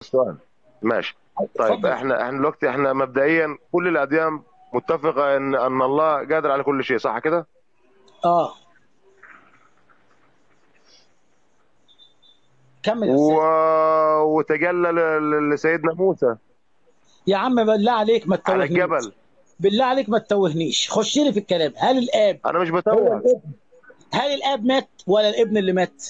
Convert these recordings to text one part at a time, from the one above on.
السؤال ماشي طيب اتفضل احنا احنا دلوقتي احنا مبدئيا كل الاديان متفقه ان ان الله قادر على كل شيء صح كده؟ اه كمل يا و... استاذ وتجلى ل- ل- لسيدنا موسى يا عم بالله عليك ما على تتوهنيش الجبل بالله عليك ما تتوهنيش خش لي في الكلام هل الاب انا مش هو بتوه الابن هل الاب مات ولا الابن اللي مات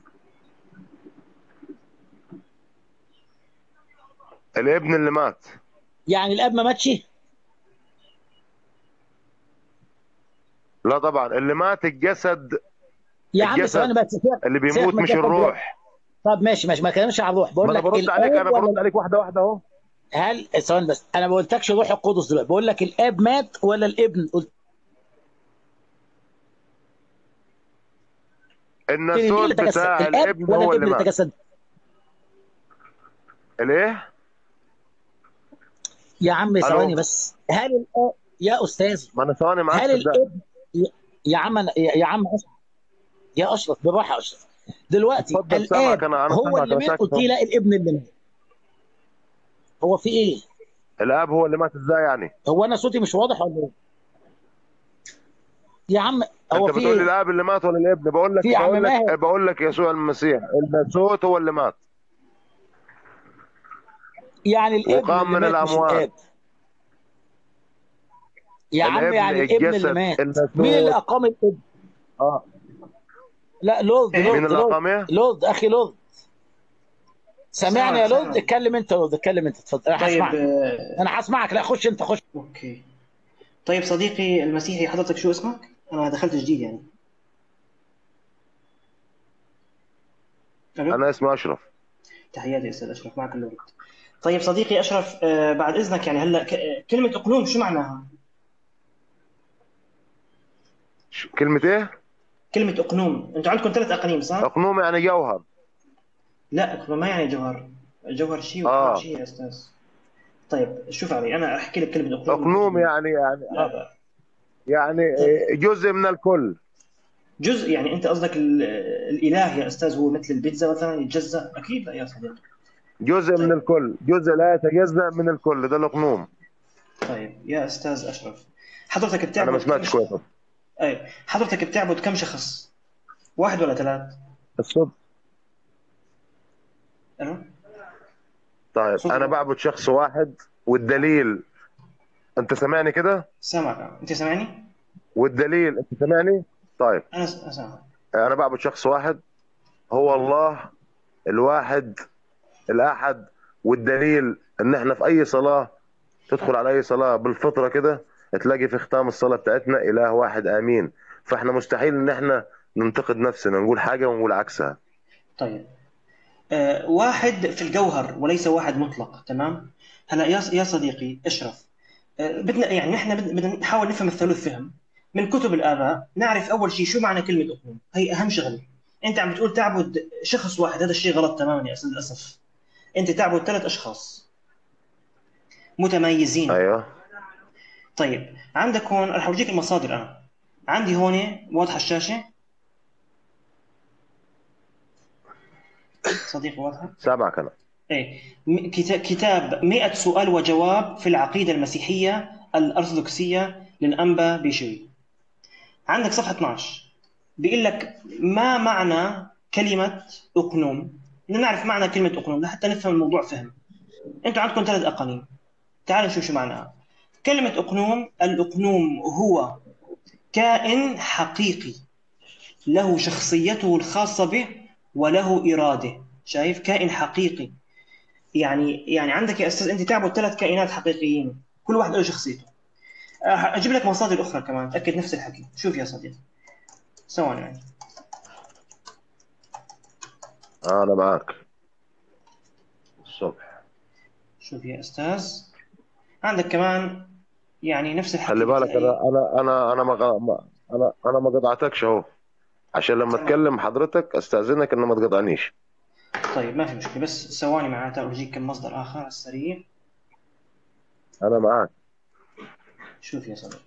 الابن اللي مات يعني الاب ما ماتش لا طبعا اللي مات الجسد يا عم الجسد ثواني بس سيبك اللي سيبك بيموت من مش الجسد دلوقتي الروح طب ماشي ماشي ما كلامش على الروح ما بقول انا لك برد عليك الاب انا برد ولا عليك واحده واحده اهو هل ثواني بس انا ما قلتكش روح القدس دلوقتي بقول لك الاب مات ولا الابن قلت لي مين الناسوت اللي تجسد بتاع الاب الابن ولا هو الابن اللي اللي مات تجسد الايه؟ يا عم ثواني الو بس هل الاب يا استاذ ما انا ثواني معاك هل صدقني الابن يا يا عم أنا- يا يا عم اشرف يا اشرف بالراحه يا اشرف دلوقتي اتفضل سامعك الاب انا انا هو سامعك اللي انا مات ساكت قلت اهو لي لا الابن اللي مات هو في ايه الاب هو اللي مات ازاي يعني؟ هو انا صوتي مش واضح ولا ايه يا عم هو انت في بتقول لي ايه الاب اللي مات ولا الابن بقول لك في يا عم بقول لك ماهر بقول لك يسوع المسيح الناسوت هو اللي مات يعني الابن وقام اللي من مات مش الاموات الاب يا عم الابن يعني الابن اللي الجسد مات مين اللي الناسوت اقام الابن اه لا لورد مين لورد اللي لورد اقام ايه؟ لورد اخي لورد سامعني يا سامعك لورد سامعك اتكلم انت يا لورد اتكلم انت اتفضل انا طيب هسمعك آه، انا هسمعك لا خش انت خش اوكي طيب صديقي المسيحي حضرتك شو اسمك؟ انا دخلت جديد يعني الو انا اسمي اشرف تحياتي استاذ اشرف معك اللورد طيب صديقي اشرف آه، بعد اذنك يعني هلا ك- كلمه اقلوم شو معناها؟ ش- كلمه ايه؟ كلمه اقنوم انتوا عندكم ثلاث اقانيم صح؟ اقنوم يعني جوهر لا اقنوم ما يعني جوهر جوهر شيء واقنوم اه شيء يا استاذ طيب شوف علي انا احكي لك كلمه اقنوم اقنوم بالترجمه يعني يعني لا آه، لا يعني طيب جزء من الكل جزء يعني انت قصدك ال- الاله يا استاذ هو مثل البيتزا مثلا يتجزأ اكيد لا يا صديقي جزء من طيب الكل جزء لا يتجزأ من الكل ده الاقنوم طيب يا استاذ اشرف حضرتك انا ما بتعبد كم سمعتش ش... كويس اي حضرتك بتعبد كم شخص واحد ولا ثلاث الصوت الو طيب صوت انا واحد بعبد شخص واحد والدليل انت سامعني كده سامعك انت سامعني والدليل انت سامعني طيب انا س- أنا سامعك انا بعبد شخص واحد هو الله الواحد الاحد والدليل ان احنا في اي صلاه تدخل على اي صلاه بالفطره كده تلاقي في ختام الصلاه بتاعتنا اله واحد امين فاحنا مستحيل ان احنا ننتقد نفسنا نقول حاجه ونقول عكسها طيب آه واحد في الجوهر وليس واحد مطلق تمام هلا يا يا صديقي اشرف آه بدنا يعني نحن بد- بدنا نحاول نفهم الثالوث فهم من كتب الاباء نعرف اول شيء شو معنى كلمه اقنوم هي اهم شغله انت عم بتقول تعبد شخص واحد هذا الشيء غلط تماما يا استاذ للاسف انت تعبد ثلاث اشخاص متميزين ايوه طيب عندك هون رح اورجيك المصادر انا عندي هون واضحه الشاشه صديقي واضحه سامعك انا ايه م- كتا- كتاب 100 سؤال وجواب في العقيده المسيحيه الارثوذكسيه للانبا بيشوي عندك صفحه 12 بيقول لك ما معنى كلمه اقنوم بدنا نعرف معنى كلمه اقنوم لحتى نفهم الموضوع فهم انتوا عندكم ثلاث اقانيم تعالوا نشوف شو معناها كلمه اقنوم الاقنوم هو كائن حقيقي له شخصيته الخاصه به وله اراده شايف كائن حقيقي يعني يعني عندك يا استاذ انت تعبد ثلاث كائنات حقيقيين كل واحد له شخصيته أه، اجيب لك مصادر اخرى كمان تاكد نفس الحكي شوف يا صديقي ثواني يعني آه انا معاك الصبح شوف يا استاذ عندك كمان يعني نفس الحكي خلي بالك بتلاقي انا انا انا انا ما غ- ما- انا انا ما قطعتكش اهو عشان لما تمام اتكلم حضرتك استاذنك ان ما تقطعنيش طيب ما في مشكله بس ثواني معناتها ارجيك كم مصدر اخر على السريع انا معاك شوف يا صديقي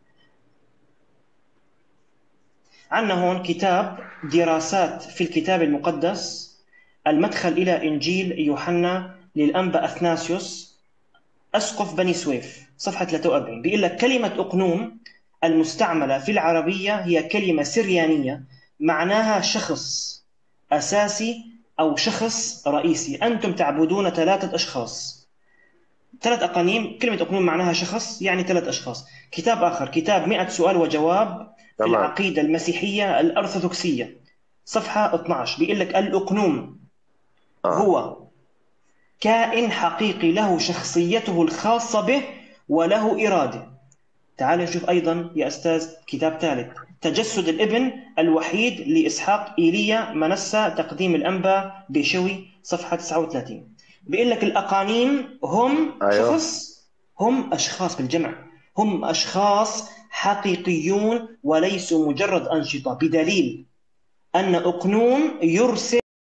عندنا هون كتاب دراسات في الكتاب المقدس المدخل إلى إنجيل يوحنا للأنبا أثناسيوس أسقف بني سويف صفحة 43 بيقول لك كلمة أقنوم المستعملة في العربية هي كلمة سريانية معناها شخص أساسي أو شخص رئيسي أنتم تعبدون ثلاثة أشخاص ثلاث أقانيم كلمة أقنوم معناها شخص يعني ثلاث أشخاص كتاب آخر كتاب 100 سؤال وجواب في تمام. العقيدة المسيحية الأرثوذكسية صفحة 12 بيقول لك الأقنوم آه. هو كائن حقيقي له شخصيته الخاصة به وله إرادة تعال نشوف أيضا يا أستاذ كتاب ثالث تجسد الابن الوحيد لإسحاق إيليا منسى تقديم الأنبا بشوي صفحة 39 بيقول لك الأقانيم هم أيوه. شخص هم أشخاص بالجمع هم أشخاص حقيقيون وليسوا مجرد أنشطة بدليل أن أقنوم يرسل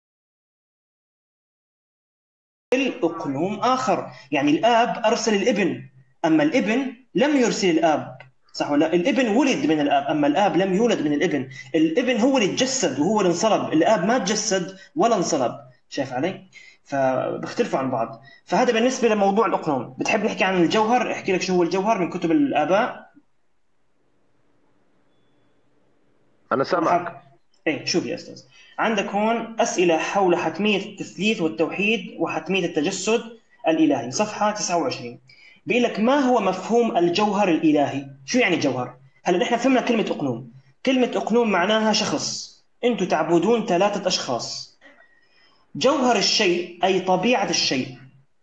أقنوم آخر يعني الآب أرسل الابن أما الابن لم يرسل الآب صح ولا لا؟ الابن ولد من الآب أما الآب لم يولد من الابن الابن هو اللي تجسد وهو اللي انصلب الآب ما تجسد ولا انصلب شايف علي؟ فبيختلفوا عن بعض فهذا بالنسبة لموضوع الأقنوم بتحب نحكي عن الجوهر احكي لك شو هو الجوهر من كتب الآباء انا سامعك وحك... ايه شوف يا استاذ عندك هون اسئله حول حتميه التثليث والتوحيد وحتميه التجسد الالهي صفحه 29 بيقول لك ما هو مفهوم الجوهر الالهي شو يعني جوهر هلا نحن فهمنا كلمه اقنوم كلمه اقنوم معناها شخص انتم تعبدون ثلاثه اشخاص جوهر الشيء اي طبيعه الشيء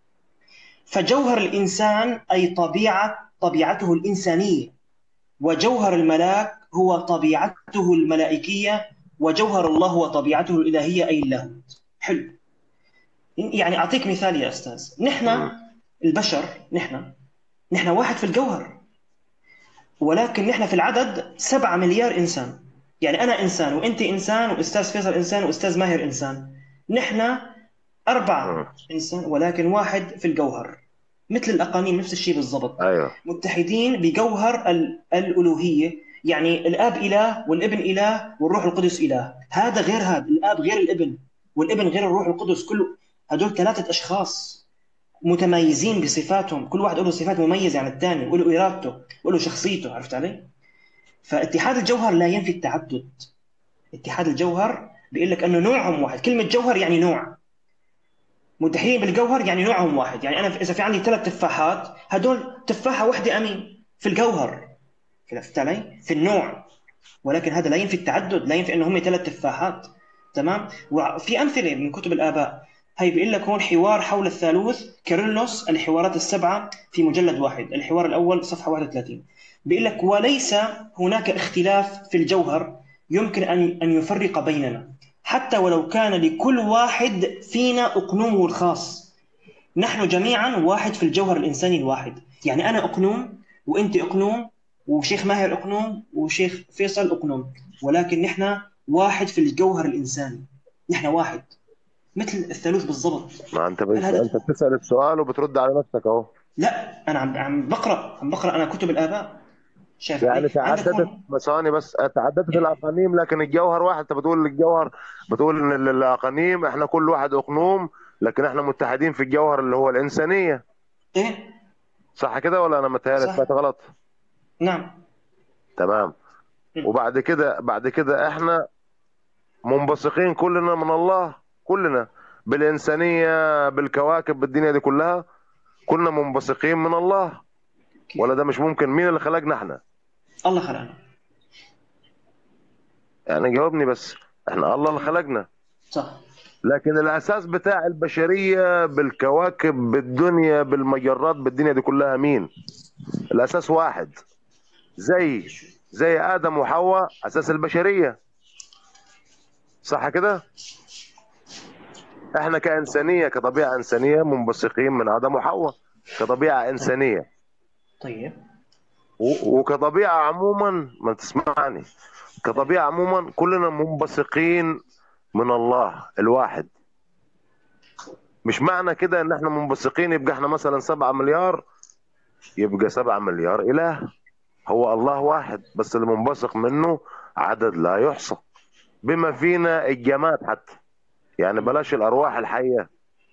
فجوهر الانسان اي طبيعه طبيعته الانسانيه وجوهر الملاك هو طبيعته الملائكية وجوهر الله هو طبيعته الإلهية أي اللاهوت حلو يعني أعطيك مثال يا أستاذ نحن مم. البشر نحن نحن واحد في الجوهر ولكن نحن في العدد سبعة مليار إنسان يعني أنا إنسان وأنت إنسان وأستاذ فيصل إنسان وأستاذ ماهر إنسان نحن أربعة مم. إنسان ولكن واحد في الجوهر مثل الأقانيم نفس الشيء بالضبط ايوه متحدين بجوهر ال- الألوهية يعني الآب إله والابن إله والروح القدس إله هذا غير هذا الآب غير الابن والابن غير الروح القدس كله هدول ثلاثة أشخاص متميزين بصفاتهم كل واحد له صفات مميزة عن الثاني وله إرادته وله شخصيته عرفت علي؟ فاتحاد الجوهر لا ينفي التعدد اتحاد الجوهر بيقول لك انه نوعهم واحد كلمه جوهر يعني نوع متحدين بالجوهر يعني نوعهم واحد يعني انا اذا في عندي ثلاث تفاحات هدول تفاحه واحده امين في الجوهر عرفت علي في النوع ولكن هذا لا ينفي التعدد لا ينفي انه هم ثلاث تفاحات تمام وفي امثله من كتب الاباء هي بيقول لك هون حوار حول الثالوث كيرلس الحوارات السبعه في مجلد واحد الحوار الاول صفحه 31 بيقول لك وليس هناك اختلاف في الجوهر يمكن ان ان يفرق بيننا حتى ولو كان لكل واحد فينا اقنومه الخاص نحن جميعا واحد في الجوهر الانساني الواحد يعني انا اقنوم وانت اقنوم وشيخ ماهر اقنوم وشيخ فيصل اقنوم ولكن نحن واحد في الجوهر الانساني نحن واحد مثل الثالوث بالضبط ما انت بس هذا- انت بتسال السؤال وبترد على نفسك اهو لا انا عم عم بقرا عم بقرا انا كتب الاباء شايف يعني علي؟ عندك تعددت هون- ثواني بس تعددت الاقانيم لكن الجوهر واحد انت بتقول الجوهر بتقول ان ال- الاقانيم احنا كل واحد اقنوم لكن احنا متحدين في الجوهر اللي هو الانسانيه ايه صح كده ولا انا متهيألي صح. سمعت غلط نعم تمام م. وبعد كده بعد كده احنا منبثقين كلنا من الله كلنا بالإنسانية بالكواكب بالدنيا دي كلها كلنا منبثقين من الله كيف؟ ولا ده مش ممكن مين اللي خلقنا احنا الله خلقنا يعني جاوبني بس احنا الله اللي خلقنا صح لكن الأساس بتاع البشرية بالكواكب بالدنيا بالمجرات بالدنيا دي كلها مين الأساس واحد زي زي آدم وحواء أساس البشرية صح كده احنا كإنسانية كطبيعة إنسانية منبثقين من آدم وحواء كطبيعة إنسانية طيب و- وكطبيعة عموما ما تسمعني كطبيعة عموما كلنا منبثقين من الله الواحد مش معنى كده ان احنا منبثقين يبقى احنا مثلا سبعة مليار يبقى سبعة مليار اله هو الله واحد بس اللي منبثق منه عدد لا يحصى بما فينا الجماد حتى يعني بلاش الارواح الحية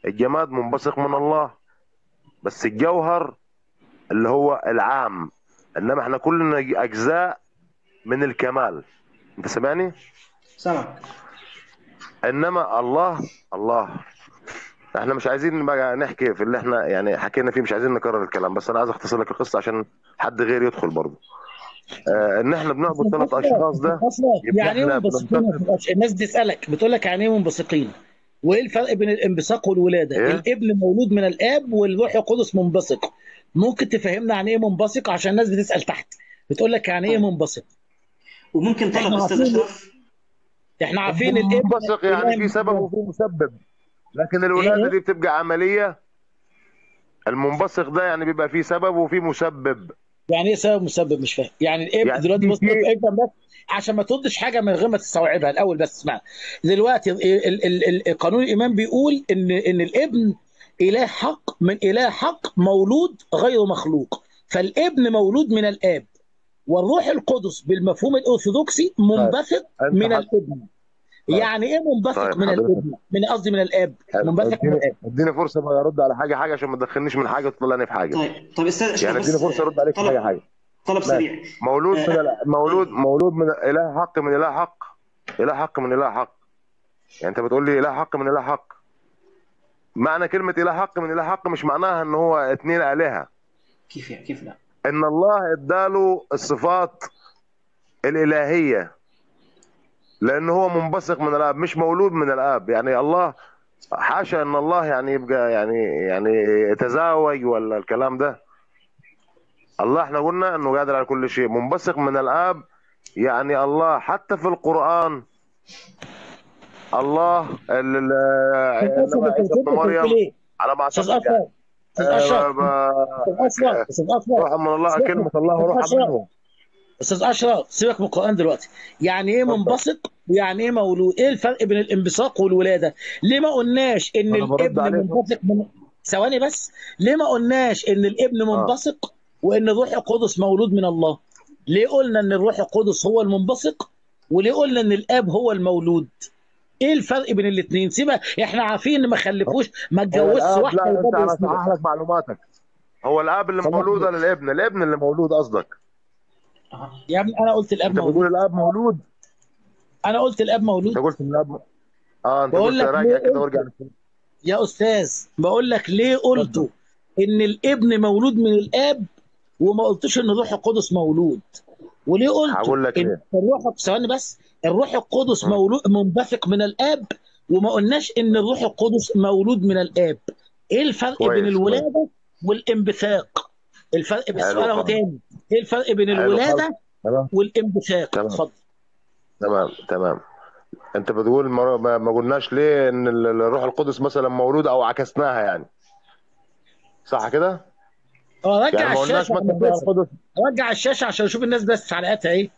الجماد منبثق من الله بس الجوهر اللي هو العام انما احنا كلنا اجزاء من الكمال انت سامعني سامعك انما الله الله احنا مش عايزين بقى نحكي في اللي احنا يعني حكينا فيه مش عايزين نكرر الكلام بس انا عايز اختصر لك القصه عشان حد غير يدخل برضه آه ان احنا بنعبد ثلاث اشخاص ده أصلاً يبقى يعني ايه إحنا منبثقين بننتقد. الناس بتسالك بتقول لك يعني ايه منبثقين وايه الفرق بين الانبثاق والولاده إيه؟ الابن مولود من الاب والروح القدس منبثق ممكن تفهمنا عن ايه منبثق عشان الناس بتسال تحت بتقول لك يعني ايه منبثق وممكن طلب إحنا استاذ عارفين- اشرف احنا عارفين الابن منبثق يعني إله في سبب من- وفي مسبب لكن الولاده إيه؟ دي بتبقى عمليه المنبثق ده يعني بيبقى فيه سبب وفيه مسبب يعني ايه سبب مسبب مش فاهم يعني الابن يعني دلوقتي في- بص في- افهم بس عشان ما تردش حاجه من غير ما تستوعبها الاول بس اسمع دلوقتي ال- ال- ال- ال- قانون الايمان بيقول ان ان الابن اله حق من اله حق مولود غير مخلوق فالابن مولود من الاب والروح القدس بالمفهوم الارثوذكسي منبثق أنت من حضرتك- الابن يعني ايه منبثق طيب من حضرتك- الابن من قصدي من الاب منبثق من اديني الاب اديني فرصه بقى ارد على حاجه حاجه عشان ما تدخلنيش من حاجه وتطلعني في حاجه طيب طيب استاذ اشرف يعني بس اديني فرصه ارد عليك في طلب حاجه حاجه طلب ماشي. سريع مولود آه، من ال- مولود مولود من اله حق من اله حق اله حق من اله حق يعني انت بتقول لي اله حق من اله حق معنى كلمه اله حق من اله حق مش معناها ان هو اتنين الهه كيف يعني كيف لا ان الله اداله الصفات الالهيه لان هو منبثق من الاب مش مولود من الاب يعني الله حاشا ان الله يعني يبقى يعني يعني يتزاوج ولا الكلام ده الله احنا قلنا انه قادر على كل شيء منبثق من الاب يعني الله حتى في القران الله ال- ال- أشرف، إنما أنت عيسى ابن بتقول مريم إيه؟ على ما استاذ اعتقد اشرف استاذ يعني. اشرف آه، ب- استاذ اشرف استاذ اشرف روح من الله كلمه الله وروح أشرف. منه استاذ اشرف سيبك من القران دلوقتي يعني ايه اتفضل. منبثق ويعني ايه مولود ايه الفرق بين الانبثاق والولاده ليه ما قلناش ان أنا برد الابن عليك. منبثق من ثواني بس ليه ما قلناش ان الابن منبثق وان الروح القدس مولود من الله ليه قلنا ان الروح القدس هو المنبثق وليه قلنا ان الاب هو المولود ايه الفرق بين الاثنين سيبها احنا عارفين ان ما خلفوش ما هو اتجوزش الاب واحده لا انت وبابا انا يسيبها. صحح لك معلوماتك هو الاب اللي صلح مولود لي. ولا الابن الابن اللي مولود قصدك أها. يا ابني انا قلت الاب انت مولود بتقول الاب مولود انا قلت الاب مولود انت قلت ان الاب اه انت بقول قلت لك راجع ليه كده قلت؟ وارجع يا استاذ بقول لك ليه قلتوا ان الابن مولود من الاب وما قلتوش ان الروح القدس مولود وليه قلت هقول لك ان ليه. الروح ثواني بس الروح القدس م. مولود منبثق من الاب وما قلناش ان الروح القدس مولود من الاب ايه الفرق كويس، بين الولاده والانبثاق الفرق حلو بالسؤال اهو خالص. تاني ايه الفرق بين حلو الولاده تمام والانبثاق تمام. اتفضل تمام تمام انت بتقول ما, ما ما قلناش ليه ان ال- الروح القدس مثلا مولود او عكسناها يعني صح كده؟ اه رجع يعني ما قلناش الشاشه مثلا الروح القدس رجع الشاشه عشان اشوف الناس بس تعليقاتها ايه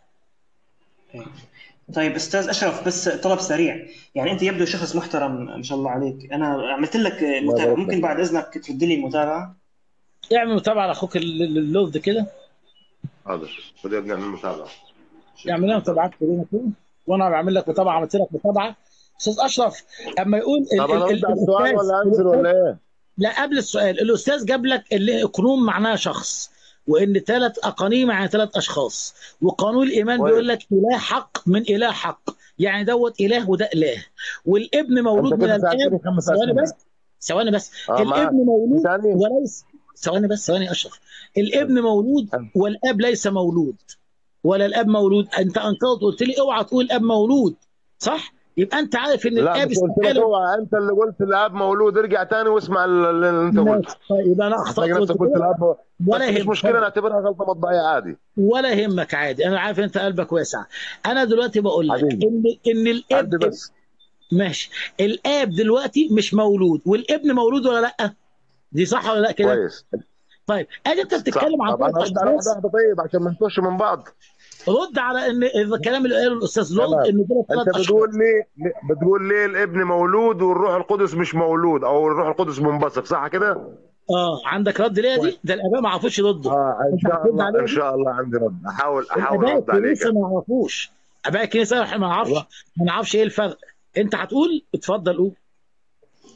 طيب استاذ اشرف بس طلب سريع يعني انت يبدو شخص محترم ما شاء الله عليك انا عملت لك متابعه يبارك ممكن لك. بعد اذنك ترد لي المتابعه اعمل متابعه لاخوك ال- ال- اللوز كده حاضر خد يا ابني اعمل متابعه يعمل لنا متابعات كلنا كده وانا بعمل لك متابعه عملت لك متابعه استاذ اشرف اما يقول ال- طب انا ال- ارد على السؤال الأستاذ- ولا انزل ولا ايه؟ لا قبل السؤال الاستاذ جاب لك اللي اقنوم معناها شخص وان ثلاث اقانيم يعني ثلاث اشخاص وقانون الايمان كويس. بيقول لك اله حق من اله حق يعني دوت اله وده اله والابن مولود انت من كده ساعدتني الاب خمس ثواني أسئلة. بس ثواني بس اه معاك الابن مولود ثاني وليس ثواني بس ثواني يا اشرف الابن مولود حلو. والاب ليس مولود ولا الاب مولود انت انكرت قلت لي اوعى تقول الاب مولود صح يبقى انت عارف ان لا الاب مش قلت لك استحاله اوعى انت اللي قلت الاب مولود ارجع تاني واسمع اللي انت قلته ماشي. طيب يبقى انا اخطات هتلاقي قلت نفسك قلت كده الاب مولود. ولا بس مش يهمك مشكله نعتبرها غلطه مطبعيه عادي ولا يهمك عادي انا عارف انت قلبك واسع انا دلوقتي بقول لك حبيبي. ان ان الاب قلبي بس ماشي الاب دلوقتي مش مولود والابن مولود ولا لا دي صح ولا لا كده كويس طيب ادي انت صح بتتكلم عن طب انا ثلاث ارد على اشخاص واحده واحده طيب عشان ما نخش من بعض رد على ان الكلام اللي قاله الاستاذ لود تمام. ان دول ثلاث انت اشخاص بتقول ليه ليه- بتقول ليه الابن مولود والروح القدس مش مولود او الروح القدس منبثق صح كده؟ اه عندك رد ليا دي ده الاباء ما عرفوش يردوا اه ان انت شاء هترد الله عليه ان شاء الله عندي رد احاول احاول الاباء ارد عليك الكنيسه ما يعرفوش اباء الكنيسه احنا ما نعرفش ما نعرفش ايه الفرق انت هتقول اتفضل قول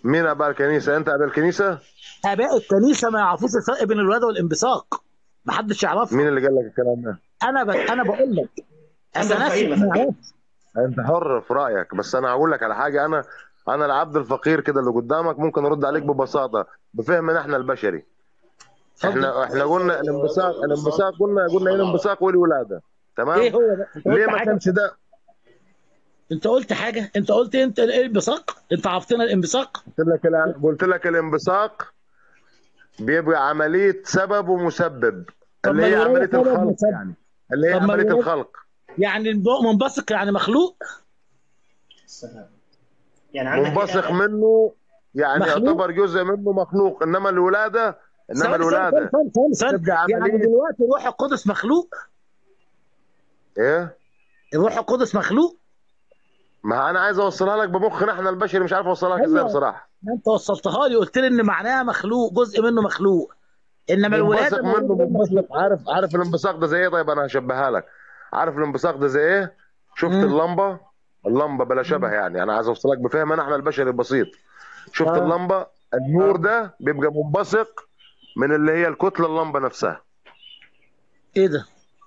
مين اباء الكنيسه انت اباء الكنيسه اباء الكنيسه ما يعرفوش الفرق بين الولاده والانبثاق محدش يعرفها مين اللي قال لك الكلام ده انا ب... انا بقول لك عند انا رفائيل نفسي ما مثلا. يعرفش. انت حر في رايك بس انا هقول لك على حاجه انا انا العبد الفقير كده اللي قدامك ممكن ارد عليك ببساطه بفهمنا احنا البشري احنا احنا قلنا الانبثاق الانبثاق قلنا قلنا ايه الانبثاق والولاده تمام ايه هو ده انت ليه قلت ما حاجه كانش ده انت قلت حاجه انت قلت انت الانبثاق انت عرفتنا الانبثاق قلت لك الع- قلت لك الانبثاق بيبقى عمليه سبب ومسبب طب اللي ما هي الولاده عمليه سبب الخلق ومسبب. يعني اللي هي طب ما عمليه الولاده- الخلق يعني الب- منبثق يعني مخلوق السلام يعني عندك منبثق منه يعني مخلوق. يعتبر جزء منه مخلوق انما الولاده انما ثواني- الولاده ثواني- ثواني- ثواني. تبقى يعني عملية- دلوقتي الروح القدس مخلوق ايه الروح القدس مخلوق ما انا عايز اوصلها لك بمخنا احنا البشري مش عارف اوصلها لك ازاي أيوة. بصراحه ما انت وصلتها لي قلت لي ان معناها مخلوق جزء منه مخلوق انما الولاده منبثق منه مولود منبثق عارف عارف الانبثاق ده زي ايه طيب انا هشبهها لك عارف الانبثاق ده زي ايه شفت مم. اللمبه اللمبه بلا شبه يعني انا عايز اوصلك بفهمنا احنا البشري البسيط شفت آه. اللمبه النور ده بيبقى منبثق من اللي هي الكتله اللمبه نفسها ايه ده؟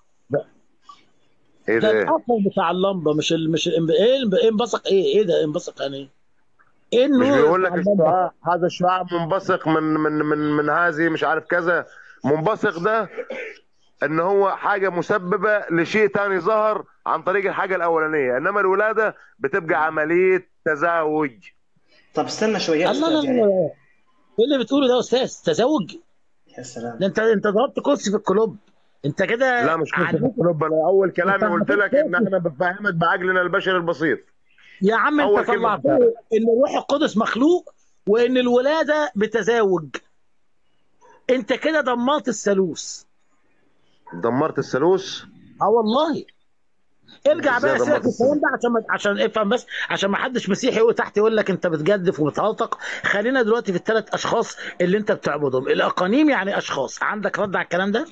ايه ده ده ايه الاثر بتاع اللمبه مش ال... مش ال... ايه الب- ايه انبثق ايه؟ ايه ده انبثق يعني ايه؟ ايه مش النور بيقول بتاع لك اللمبة؟ الشعاع هذا الشعاع منبثق من من من من هذه مش عارف كذا منبثق ده ان هو حاجه مسببه لشيء تاني ظهر عن طريق الحاجه الاولانيه انما الولاده بتبقى عمليه تزاوج طب استنى شوي يا الله لا استاذ لا يعني لا ايه اللي بتقوله ده يا استاذ؟ تزوج؟ يا سلام ده انت انت ضربت كرسي في الكلوب انت كده لا مش كنت في عديت- القلوب انا اول كلامي أنت قلت لك عديت ان احنا بنفهمك بعقلنا البشري البسيط يا عم أول انت كلمة طلعت لي ان الروح القدس مخلوق وان الولاده بتزاوج انت كده دمرت الثالوث دمرت الثالوث اه والله ارجع إزاي بقى سيبك دمرت من الكلام ده عشان ما- عشان افهم بس عشان ما حدش مسيحي يقول تحت يقول لك انت بتجدف وبتهلطق خلينا دلوقتي في الثلاث اشخاص اللي انت بتعبدهم الاقانيم يعني اشخاص عندك رد على الكلام ده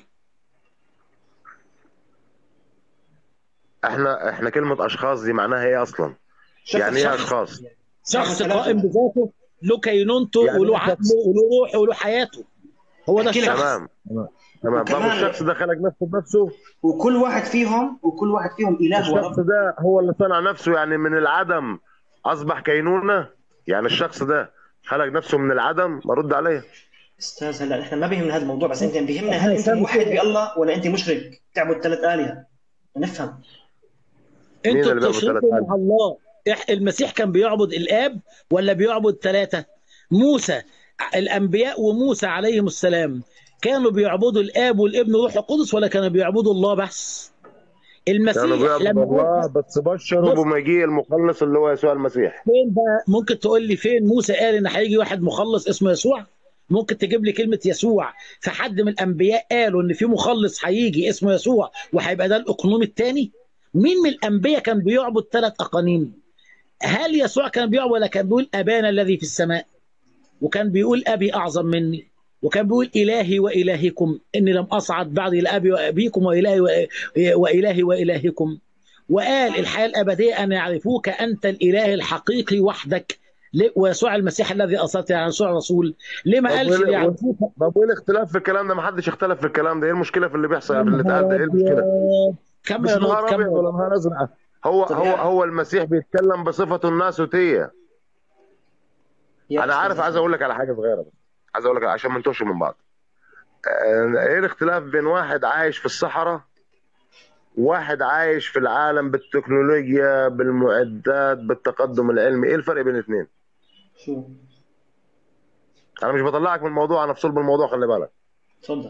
احنا احنا كلمه اشخاص دي معناها ايه اصلا شخص- يعني ايه شخص. اشخاص شخص ثلاثة. قائم بذاته له كينونته يعني وله إيه عقله شخص؟ وله روحه وله حياته هو ده أحكي لك. الشخص تمام تمام طب وكمان- الشخص ده خلق نفسه بنفسه وكل واحد فيهم وكل واحد فيهم اله الشخص ورب ده هو اللي صنع نفسه يعني من العدم اصبح كينونه يعني الشخص ده خلق نفسه من العدم ارد عليه استاذ هلا احنا ما بيهمنا هذا الموضوع بس انت بيهمنا إحنا هل انت سامي موحد كده. بالله ولا انت مشرك تعبد ثلاث الهه نفهم مين انتوا اللي بيعبد بتشركوا ثلاث مع الله إح- المسيح كان بيعبد الاب ولا بيعبد ثلاثه موسى الانبياء وموسى عليهم السلام كانوا بيعبدوا الاب والابن والروح القدس ولا كانوا بيعبدوا الله بس المسيح كانوا بيعبدوا لما الله بس بشروا بص. بمجيء المخلص اللي هو يسوع المسيح فين بقى ممكن تقول لي فين موسى قال ان هيجي واحد مخلص اسمه يسوع ممكن تجيب لي كلمه يسوع في حد من الانبياء قالوا ان في مخلص هيجي اسمه يسوع وهيبقى ده الاقنوم الثاني مين من الانبياء كان بيعبد ثلاث اقانيم هل يسوع كان بيعبد ولا كان بيقول ابانا الذي في السماء وكان بيقول ابي اعظم مني وكان بيقول الهي والهكم اني لم اصعد بعد الى ابي وابيكم والهي والهي والهكم وقال الحياه الابديه ان يعرفوك انت الاله الحقيقي وحدك ليه- ويسوع المسيح الذي ارسلت يعني يسوع الرسول ليه ما طب قالش وليه- يعرفوك طب وايه الاختلاف في الكلام ده ما حدش اختلف في الكلام ده ايه المشكله في اللي بيحصل في اللي اتقال ده ايه المشكله كم مش يا نور نهار ابيض كم ولا نهار ازرق هو طب هو يعني- هو المسيح بيتكلم بصفته الناسوتيه يا انا عارف أستاذ. عايز اقول لك على حاجه صغيره بس عايز اقول لك عشان ما نتوهش من بعض آه، ايه الاختلاف بين واحد عايش في الصحراء وواحد عايش في العالم بالتكنولوجيا بالمعدات بالتقدم العلمي ايه الفرق بين الاثنين شو انا مش بطلعك من الموضوع انا في صلب الموضوع خلي بالك تفضل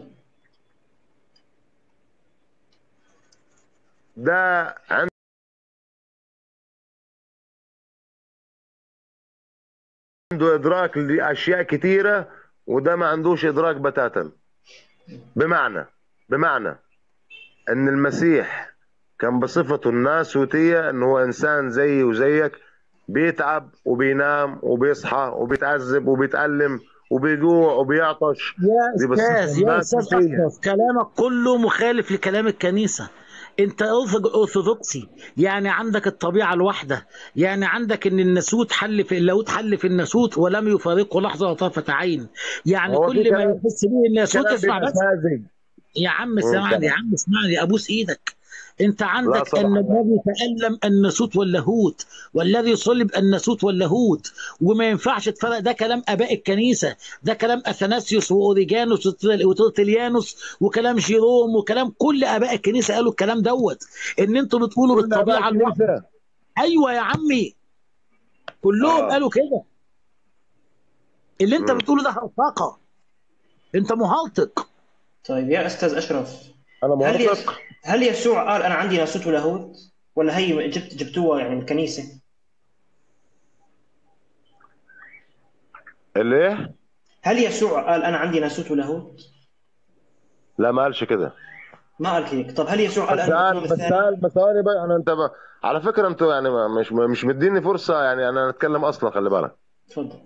ده عنده ادراك لاشياء كتيره وده ما عندوش ادراك بتاتا بمعنى بمعنى ان المسيح كان بصفته الناسوتيه ان هو انسان زيي وزيك بيتعب وبينام وبيصحى وبيتعذب وبيتألم وبيجوع وبيعطش يا دي بس استاذ يا الناس استاذ فيها. أشرف كلامك كله مخالف لكلام الكنيسه انت أرث- ارثوذكسي يعني عندك الطبيعه الواحده يعني عندك ان الناسوت حل في اللاهوت حل في الناسوت ولم يفارقه لحظه طرفه عين يعني هو في كل ما كلام- يحس به الناسوت كلام اسمع بس بمزاجي. يا عم مم، اسمعني يا كمل. عم اسمعني ابوس ايدك انت عندك صراحة. ان الذي تألم الناسوت واللاهوت والذي صلب الناسوت واللاهوت وما ينفعش تفرق ده كلام اباء الكنيسه ده كلام اثناسيوس واوريجانوس وترتليانوس وكلام جيروم وكلام كل اباء الكنيسه قالوا الكلام دوت ان انتوا بتقولوا كل أباء بالطبيعه الواحده الكنيسة. ايوه يا عمي كلهم آه. قالوا كده اللي انت مم. بتقوله ده هرطقه انت مهلطق طيب يا استاذ اشرف أنا هل يس... موافق هل يسوع قال انا عندي ناسوت ولاهوت ولا هي جبت جبتوها يعني من الكنيسه اللي إيه؟ هل يسوع قال انا عندي ناسوت ولاهوت لا ما قالش كده ما قال هيك طب هل يسوع قال بس انا قال الامم بس الثانيه قال بس ثواني بقى انا انت بقى. على فكره انتوا يعني ما- مش مش مديني فرصه يعني انا اتكلم اصلا خلي بالك تفضل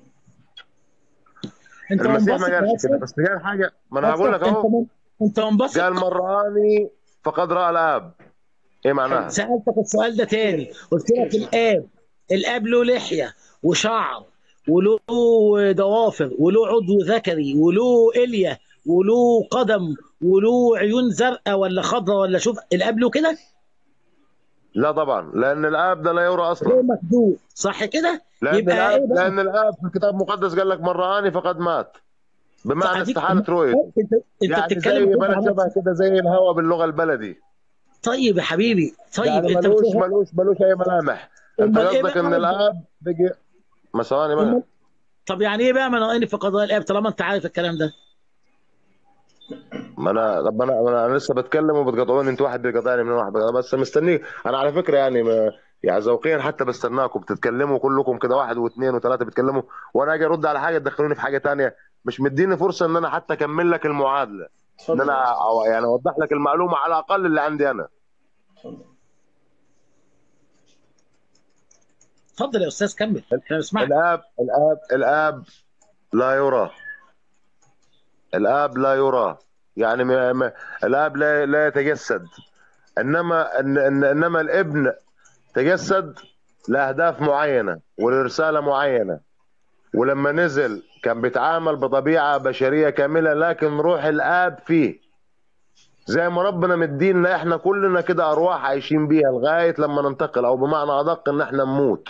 انت المسيح منبسط ما يا قالش كده أسد؟ بس قال حاجه ما انا هقول لك انت اهو من... انت منبسط قال من رآني فقد راى الاب ايه معناها؟ سألتك السؤال ده تاني قلت لك الآب الآب له لحية وشعر وله ضوافر وله عضو ذكري وله إلية وله قدم وله عيون زرقاء ولا خضراء ولا شوف الآب له كده لا طبعا لان الاب ده لا يرى غير اصلا مكذوب صح كده؟ لان يبقى الاب ايه بقى؟ لان الاب في الكتاب المقدس قال لك من رآني فقد مات بمعنى أديك- استحاله رؤيه انت انت يعني زي بتتكلم بجد بلد على شبه نفسك. كده زي الهواء باللغه البلدي طيب يا حبيبي طيب يعني انت ملوش بتقول ملوش ملوش اي ملامح انت أمال إيه قصدك بقى؟ ان الاب بيجي ما ثواني بقى أمال- طب يعني ايه بقى من رأيني في قضاء الآب طالما انت عارف الكلام ده؟ ما انا طب انا انا أنا لسه بتكلم وبتقاطعوني انت واحد بيقاطعني من واحد بيقاطعني. بس مستنيك انا على فكره يعني ما يعني ذوقيا حتى بستناكم بتتكلموا كلكم كده واحد واثنين وثلاثه بيتكلموا وانا اجي ارد على حاجه تدخلوني في حاجه تانية مش مديني فرصه ان انا حتى اكمل لك المعادله ان تفضل انا أو- يعني اوضح لك المعلومه على الاقل اللي عندي انا تفضل. اتفضل يا استاذ كمل احنا بنسمعك الاب الاب الاب لا يرى الاب لا يرى يعني ما ما الاب لا لا يتجسد انما إن إن انما الابن تجسد لاهداف معينه ولرساله معينه ولما نزل كان بيتعامل بطبيعه بشريه كامله لكن روح الاب فيه زي ما ربنا مدينا احنا كلنا كده ارواح عايشين بيها لغايه لما ننتقل او بمعنى ادق ان احنا نموت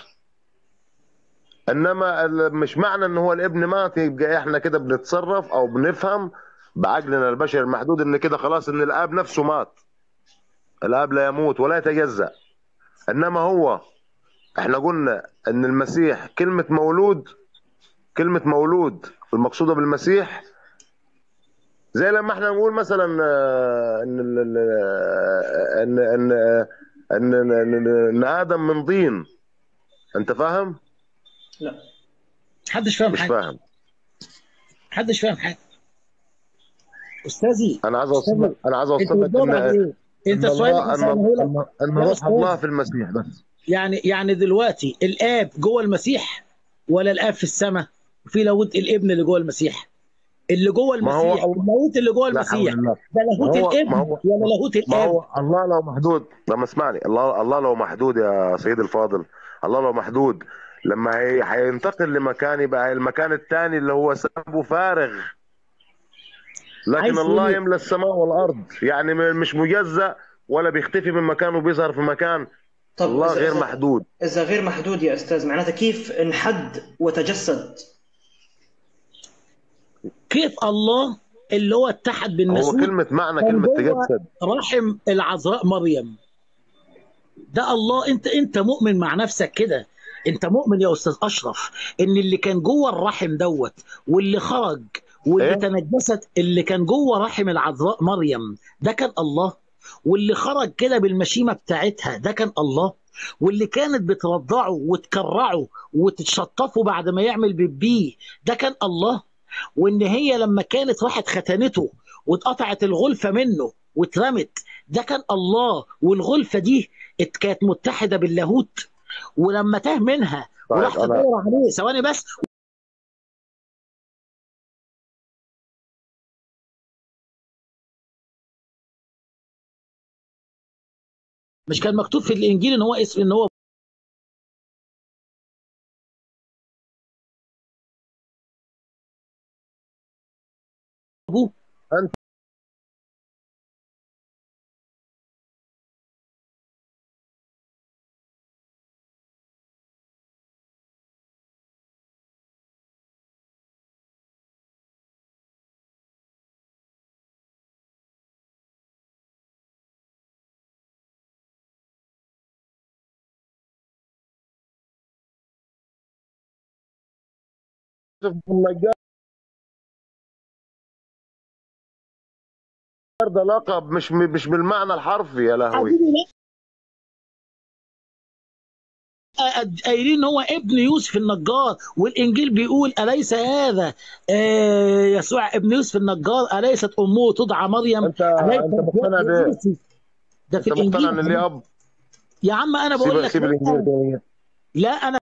انما ال- مش معنى ان هو الابن مات يبقى احنا كده بنتصرف او بنفهم بعقلنا البشري المحدود ان كده خلاص ان الاب نفسه مات الاب لا يموت ولا يتجزأ انما هو احنا قلنا ان المسيح كلمة مولود كلمة مولود المقصودة بالمسيح زي لما احنا نقول مثلا آه، ان ال- ال- آه، ان ان آه، ان ان, إن, إن ادم من طين انت فاهم؟ لا محدش فاهم مش حاجه فاهم محدش فاهم حاجه استاذي انا عايز اوصل لك انا عايز انت اوصل لك بتدور على ان ايه؟ انت ان سؤالك الله ان بسأله لك ان ان يا روح أستاذ. الله في المسيح بس يعني يعني دلوقتي الاب جوه المسيح ولا الاب في السماء في لاهوت الابن اللي جوه المسيح اللي جوه ما هو المسيح الله- اللاهوت اللي جوه لا حول المسيح الله ده لاهوت ما هو- الابن ما هو- ولا لاهوت ما الاب هو الله لو محدود لما اسمعني الله الله لو محدود يا سيدي الفاضل الله لو محدود لما هي هينتقل لمكان يبقى المكان الثاني اللي هو سبه فارغ لكن عايز الله تقول- يملى السماء والارض يعني م- مش مجزأ ولا بيختفي من مكان وبيظهر في مكان طب الله إذا- غير إذا- محدود اذا غير محدود يا استاذ معناتها كيف انحد وتجسد كيف الله اللي هو اتحد هو بالناسوت كلمة معنى كان كلمة جوه تجسد رحم العذراء مريم ده الله انت انت مؤمن مع نفسك كده انت مؤمن يا استاذ اشرف ان اللي كان جوه الرحم دوت واللي خرج واللي إيه؟ تنجست اللي كان جوه رحم العذراء مريم ده كان الله واللي خرج كده بالمشيمه بتاعتها ده كان الله واللي كانت بترضعه وتكرعه وتتشطفه بعد ما يعمل بيبيه ده كان الله وان هي لما كانت راحت ختنته واتقطعت الغلفه منه واترمت ده كان الله والغلفه دي ات- كانت متحده باللاهوت ولما تاه منها طيب وراح أنا- تدور عليه ثواني بس مش كان مكتوب في الانجيل ان هو اسم ان هو ابوه انت النجار ده لقب مش مش بالمعنى الحرفي يا لهوي حبيبي لا قد- قايلين ان هو ابن يوسف النجار والانجيل بيقول اليس هذا آه، يسوع ابن يوسف النجار اليست امه تدعى مريم انت أليس انت مقتنع بايه؟ يوسف؟ ده في انت مقتنع ان الانجيل ليه اب؟ يا عم انا بقول سيب لك سيب الانجيل لا, تاني. لا انا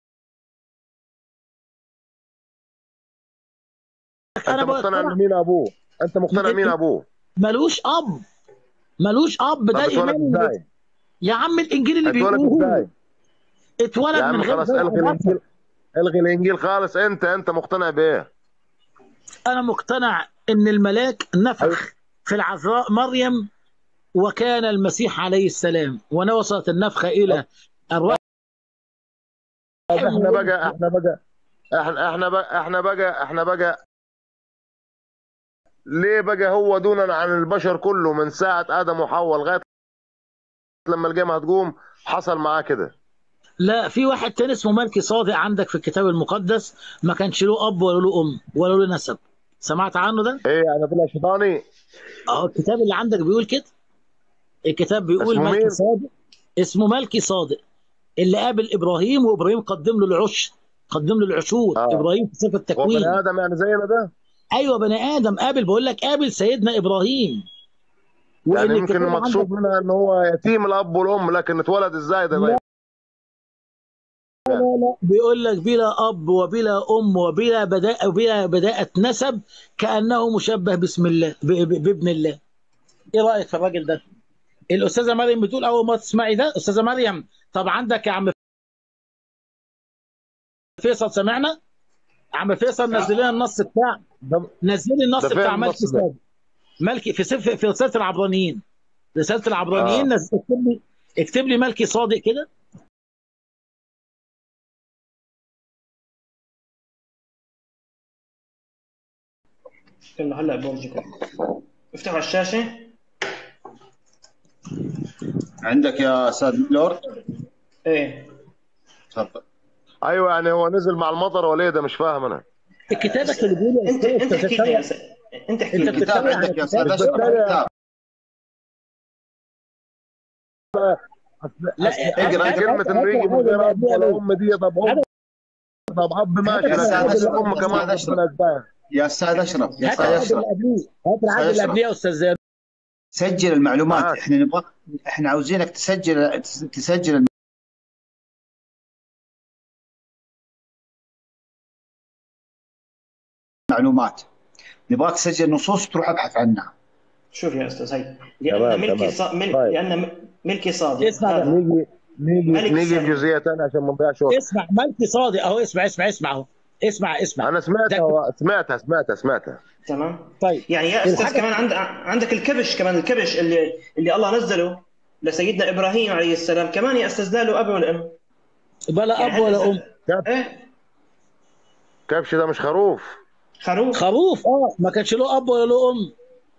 انا انت مقتنع بقتنع ان مين ابوه؟ انت مقتنع مين ابوه؟ ملوش اب ملوش اب طب ده اتولد ايمان ازاي؟ يا عم الانجيل اللي اتولد بيقوله ازاي؟ اتولد يا من عم غير خلاص زرع الغي بشر. الانجيل الغي الانجيل خالص انت انت مقتنع بايه؟ انا مقتنع ان الملاك نفخ في العذراء مريم وكان المسيح عليه السلام ونوصلت النفخه الى الرحم طب احنا بقى احنا بقى احنا احنا بقى احنا بقى احنا بقى ليه بقى هو دونا عن البشر كله من ساعة آدم وحواء لغاية لما القيامة هتقوم حصل معاه كده لا في واحد تاني اسمه ملكي صادق عندك في الكتاب المقدس ما كانش له اب ولا له ام ولا له نسب سمعت عنه ده؟ ايه يعني طلع شيطاني اه الكتاب اللي عندك بيقول كده الكتاب بيقول اسمه ملكي مين؟ صادق اسمه ملكي صادق اللي قابل ابراهيم وابراهيم قدم له العشر قدم له العشور آه. ابراهيم في سفر هو التكوين بني آدم يعني زينا ده ايوه بني ادم قابل بقول لك قابل سيدنا ابراهيم وان يعني يمكن الكتاب المقصود عندك منها ان هو يتيم الاب والام لكن اتولد ازاي ده لا لا لا بيقول لك بلا اب وبلا ام وبلا بداء وبلا بداءة نسب كانه مشبه باسم الله ب- ب- بابن الله ايه رايك في الراجل ده الاستاذه مريم بتقول اول ما تسمعي ده استاذه مريم طب عندك يا عم فيصل سمعنا عم فيصل نزل لنا النص بتاع ده نزل لي النص ده فين بتاع النص ملكي ده؟ صادق ملكي في سفر في رساله العبرانيين رساله العبرانيين آه. نزل اكتب لي اكتب لي ملكي صادق كده يلا هلا بورجيكم افتحوا الشاشه عندك يا استاذ لورد ايه تفضل ايوه يعني هو نزل مع المطر ولا ايه ده مش فاهم انا كتابك اللي بيقول انت انت احكي لنا يا س- انت احكي انت لنا بتتكلم الكتاب عن عندك يا الكتاب. استاذ اشرف بالتالي- الكتاب لا اقرأ هات- كلمة هات- انه يجي من غير اب ولا هات- ام دي طب ام طب اب ماشي هات- لكن هات- اب الام هات- كمان هات- ربنا ازاي يا استاذ اشرف يا هات استاذ العهد اشرف اللي قبليه هات العهد اللي أشرف. قبليه يا استاذ زياد سجل المعلومات معاك. احنا نبغى احنا عاوزينك تسجل تسجل المعلومات نبغاك تسجل نصوص تروح ابحث عنها شوف يا استاذ هي تمام، لان ملكي تمام. صا... مل... طيب. لان م- ملكي صادق اسمع هذا- ده. نيجي نيجي ملك نيجي السماء. بجزئيه ثانيه عشان ما نضيعش وقت اسمع ملكي صادق اهو اسمع اسمع اسمع اهو اسمع اسمع انا سمعتها سمعتها سمعتها سمعتها تمام طيب يعني يا استاذ الحاجة- كمان عند... عندك الكبش كمان الكبش اللي اللي الله نزله لسيدنا ابراهيم عليه السلام كمان يا استاذ لا له اب ولا ام بلا يعني اب ولا ام ايه كبش ده مش خروف خروف خروف اه ما كانش له اب ولا له ام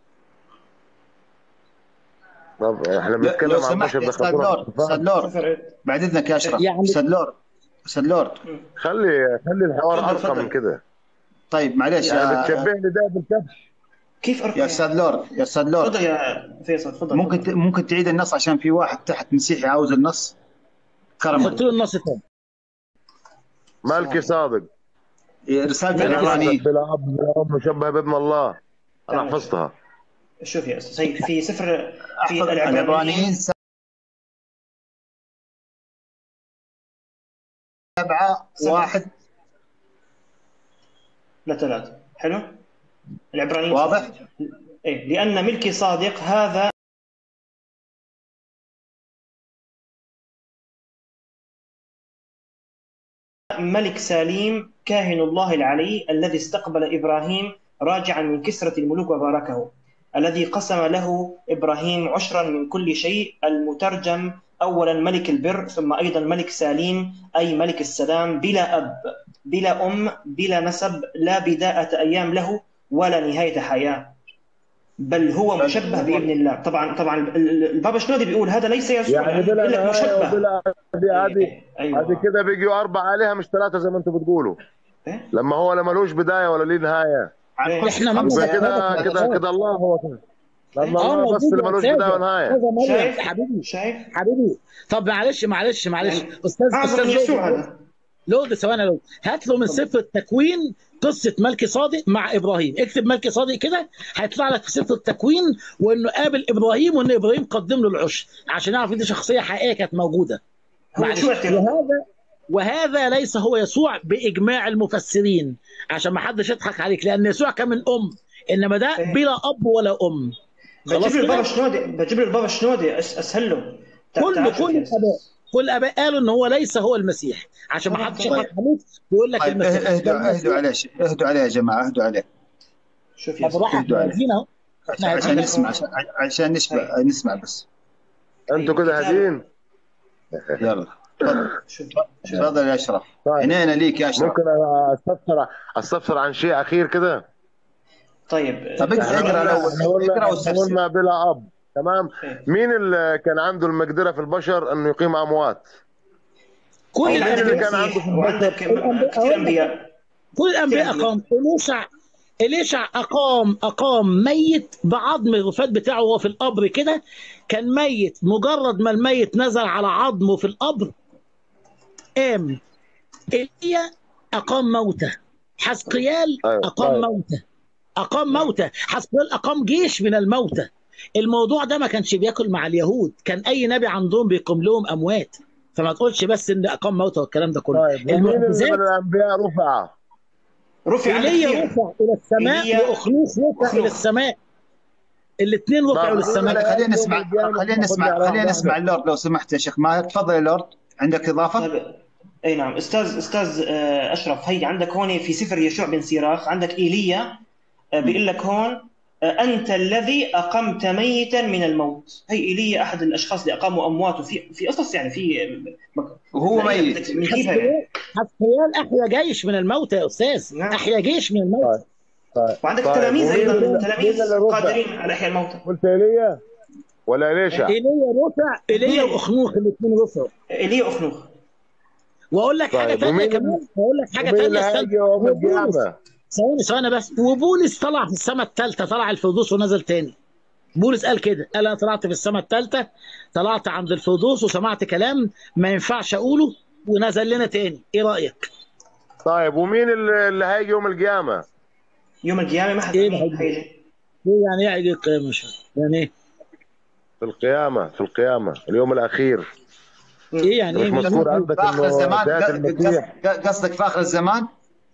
طب احنا لو بنتكلم عن سمحت بشر يا استاذ دخلونا لورد استاذ لورد صفر إيه؟ بعد اذنك يا اشرف يعني- استاذ لورد استاذ لورد خلي خلي الحوار تفضل، ارقى تفضل. من كده طيب معلش يعني يا, بتشبهني ده بالكبش كيف ارقى يا استاذ لورد يا استاذ لورد تفضل يا فيصل تفضل ممكن ت- ممكن تعيد النص عشان في واحد تحت مسيحي عاوز النص كرما حط له النص الثاني مالكي صادق رساله ملك العبرانيين بلا اب بلا ام مشبه بابن الله انا تمام. حفظتها شوف يا استاذ هي في سفر في احفظ العبرانيين العبرانيين سبعة سبعة. واحد لثلاثة حلو العبرانيين واضح؟ سبعة. ايه لان ملكي صادق هذا ملك سليم كاهن الله العلي الذي استقبل إبراهيم راجعا من كسرة الملوك وباركه الذي قسم له إبراهيم عشرا من كل شيء المترجم أولا ملك البر ثم أيضا ملك سليم أي ملك السلام بلا أب بلا أم بلا نسب لا بداءة أيام له ولا نهاية حياة بل هو مشبه بابن الله طبعا طبعا ال- ال- البابا شنودي بيقول هذا ليس يسوع يعني بلا بيقول لك نهايه مشبه وبلا هذه هذه أيوة. هذه كده بيجوا اربع الهه مش ثلاثه زي ما انتم بتقولوا إيه؟ لما هو لا ملوش بدايه ولا ليه نهايه إيه. احنا ما يبقى بنقول كده هذا كده كده الله هو كده لما اه الله بس موجود اللي يا ملوش أستاذ. بدايه ونهايه هذا مريم شايف؟ حبيبي شايف حبيبي طب معلش معلش معلش يعني استاذ اعظم من استاذ يسوع لود هذا لود ثواني لود هات له من سفر التكوين قصه ملكي صادق مع ابراهيم اكتب ملكي صادق كده هيطلع لك في سفر التكوين وانه قابل ابراهيم وان ابراهيم قدم له العشر عشان نعرف ان دي شخصيه حقيقيه كانت موجوده هو معلش. شو اعتراف؟ وهذا وهذا ليس هو يسوع باجماع المفسرين عشان ما حدش يضحك عليك لان يسوع كان من ام انما ده إيه. بلا اب ولا ام خلاص بجيب لي كده البابا شنودي بجيب لي البابا شنودي أس- اسهل له تع- كل تعال شوف كل يا الاباء أستاذ. كل الاباء قالوا ان هو ليس هو المسيح عشان ما طبعاً، حدش طبعاً. يضحك عليك ويقول لك طيب المسيح اهدوا اهدوا عليه ش- اهدوا عليه يا جماعه اهدوا عليه شوف يا طب راح اهدوا عليه. احنا اهو احنا عشان عايزين نسمع عشان, عشان نسمع نسمع بس انتوا كده كتاب. هادين يلا تفضل شوف شوف تفضل يا اشرف طيب. عينينا ليك يا اشرف ممكن استفسر استفسر عن شيء اخير كده طيب طب اقرا اقرا الاول احنا قلنا اقرا احنا واستفسر قلنا بلا اب تمام إيه. مين اللي كان عنده المقدره في البشر انه يقيم اموات كل عندك اللي الانبياء كان عنده المسيح في وعندك الأنبياء. كثير انبياء كل الانبياء كده. اقام اليشع اليشع اقام اقام ميت بعظم الرفات بتاعه وهو في القبر كده كان ميت مجرد ما الميت نزل على عظمه في القبر قام ايليا اقام موتى حسقيال أيوة، اقام طيب. موتى اقام موتى حسقيال اقام جيش من الموتى الموضوع ده ما كانش بياكل مع اليهود كان اي نبي عندهم بيقوم لهم اموات فما تقولش بس ان اقام موتى والكلام ده كله طيب ومين اللي المعجزات من الانبياء رفع رفع عندك ايليا كثير رفع الى السماء إيليا- واخنوخ رفع أخنوخ. الى السماء الاثنين رفعوا طيب. للسماء لا، خلينا نسمع يوم القيامة خلينا نسمع تاخذني على خلينا واحدة. نسمع اللورد لو سمحت يا شيخ ماهر تفضل يا لورد عندك اضافه؟ طيب اي نعم استاذ استاذ آه، اشرف هي عندك هون في سفر يشوع بن سيراخ عندك ايليا آه، بيقول لك هون آه، انت الذي اقمت ميتا من الموت هي ايليا احد الاشخاص اللي اقاموا اموات وفي في قصص يعني في وهو لا، ميت بدك نجيبها يعني. حسقيال احيا جيش من الموتى يا استاذ نعم. احيا جيش من الموتى طيب. وعندك طيب، تلاميذ ومين ايضا اللي- مين تلاميذ اللي رفع؟ قادرين على احياء الموتى قلت ايليا ولا ليشع ايليا رفع ايليا واخنوخ الاثنين رفعوا ايليا اخنوخ واقول لك حاجه طيب، ثانيه ومين- كمان واقول لك حاجه ومين اللي ثانيه هيجي يوم وبولس القيامه ثواني ثواني بس وبولس طلع في السماء الثالثه طلع الفردوس ونزل تاني بولس قال كده قال انا طلعت في السماء الثالثه طلعت عند الفردوس وسمعت كلام ما ينفعش اقوله ونزل لنا تاني ايه رايك طيب ومين اللي, اللي هيجي يوم القيامه يوم القيامه ما حد إيه مين ده؟ هيجي ايه يعني ايه يجي القيامه مش فاهم. يعني ايه في القيامه في القيامه اليوم الاخير ايه يعني مش ايه مش مذكور عندك في اخر انه الزمان ذات ق- المسيح قص- قصدك في اخر الزمان؟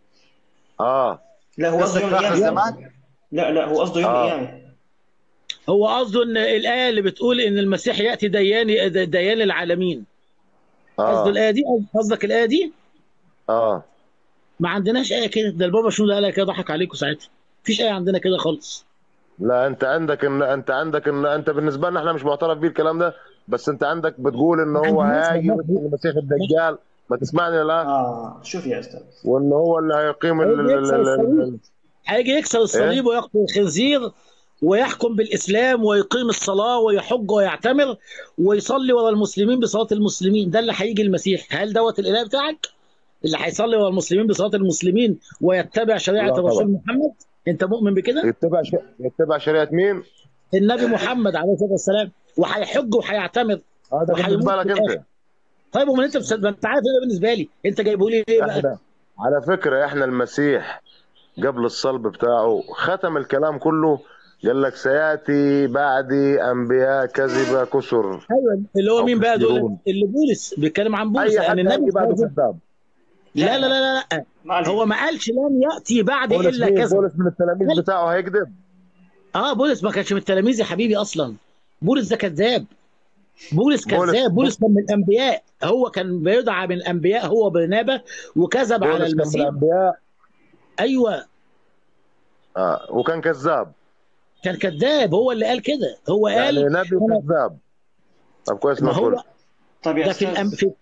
اه لا هو قصده قصدك يوم في اخر القيامه الزمان؟ لا لا هو قصده يوم آه. القيامه هو قصده ان الايه اللي بتقول ان المسيح ياتي ديان ديان العالمين قصده اه الايه دي قصدك الايه دي اه ما عندناش ايه كده ده البابا شنو ده قالها كده ضحك عليكم ساعتها مفيش ايه عندنا كده خالص لا انت عندك ان انت عندك ان انت بالنسبه لنا احنا مش معترف بيه الكلام ده بس انت عندك بتقول ان هو عندنا هاجي ناس- المسيح الدجال ما تسمعني لا اه شوف يا استاذ وان هو اللي هيقيم ال- ال- ال- ال- ال- هيجي يكسر الصليب ويقتل الخنزير ويحكم بالاسلام ويقيم الصلاه ويحج ويعتمر ويصلي ورا المسلمين بصلاه المسلمين ده اللي هيجي المسيح هل دوت الاله بتاعك اللي هيصلي ورا المسلمين بصلاه المسلمين ويتبع شريعه لا طبعا. الرسول محمد انت مؤمن بكده يتبع ش... يتبع شريعه مين؟ النبي محمد عليه الصلاه والسلام وهيحج وهيعتمر هذا وهيموت بالنسبه لك في انت الآخر. طيب امال انت بس... ما انت عارف ايه بالنسبه لي انت جايبه لي ليه بقى احنا على فكره احنا المسيح قبل الصلب بتاعه ختم الكلام كله قال لك سياتي بعدي انبياء كذبه كسر ايوه اللي هو أو مين بقى دول كثيرون. اللي بولس بيتكلم عن بولس اي حد يعني النبي هيجي بعده كذب. كذاب لا لا لا لا, لا. ما عليك. هو ما قالش لن ياتي بعد بولس الا مين؟ كذا بولس من التلاميذ بتاعه هيكذب اه بولس ما كانش من التلاميذ يا حبيبي اصلا بولس ده كذاب بولس بولس- كذاب بولس كان من الانبياء هو كان بيدعى من الانبياء هو برنابه وكذب على بولس كان من المسيح الانبياء ايوه آه. وكان كذاب كان كذاب هو اللي قال كده هو قال يعني نبي وكذاب طب كويس ما ما هو قلت طيب يا ده في, الأم... استاذ في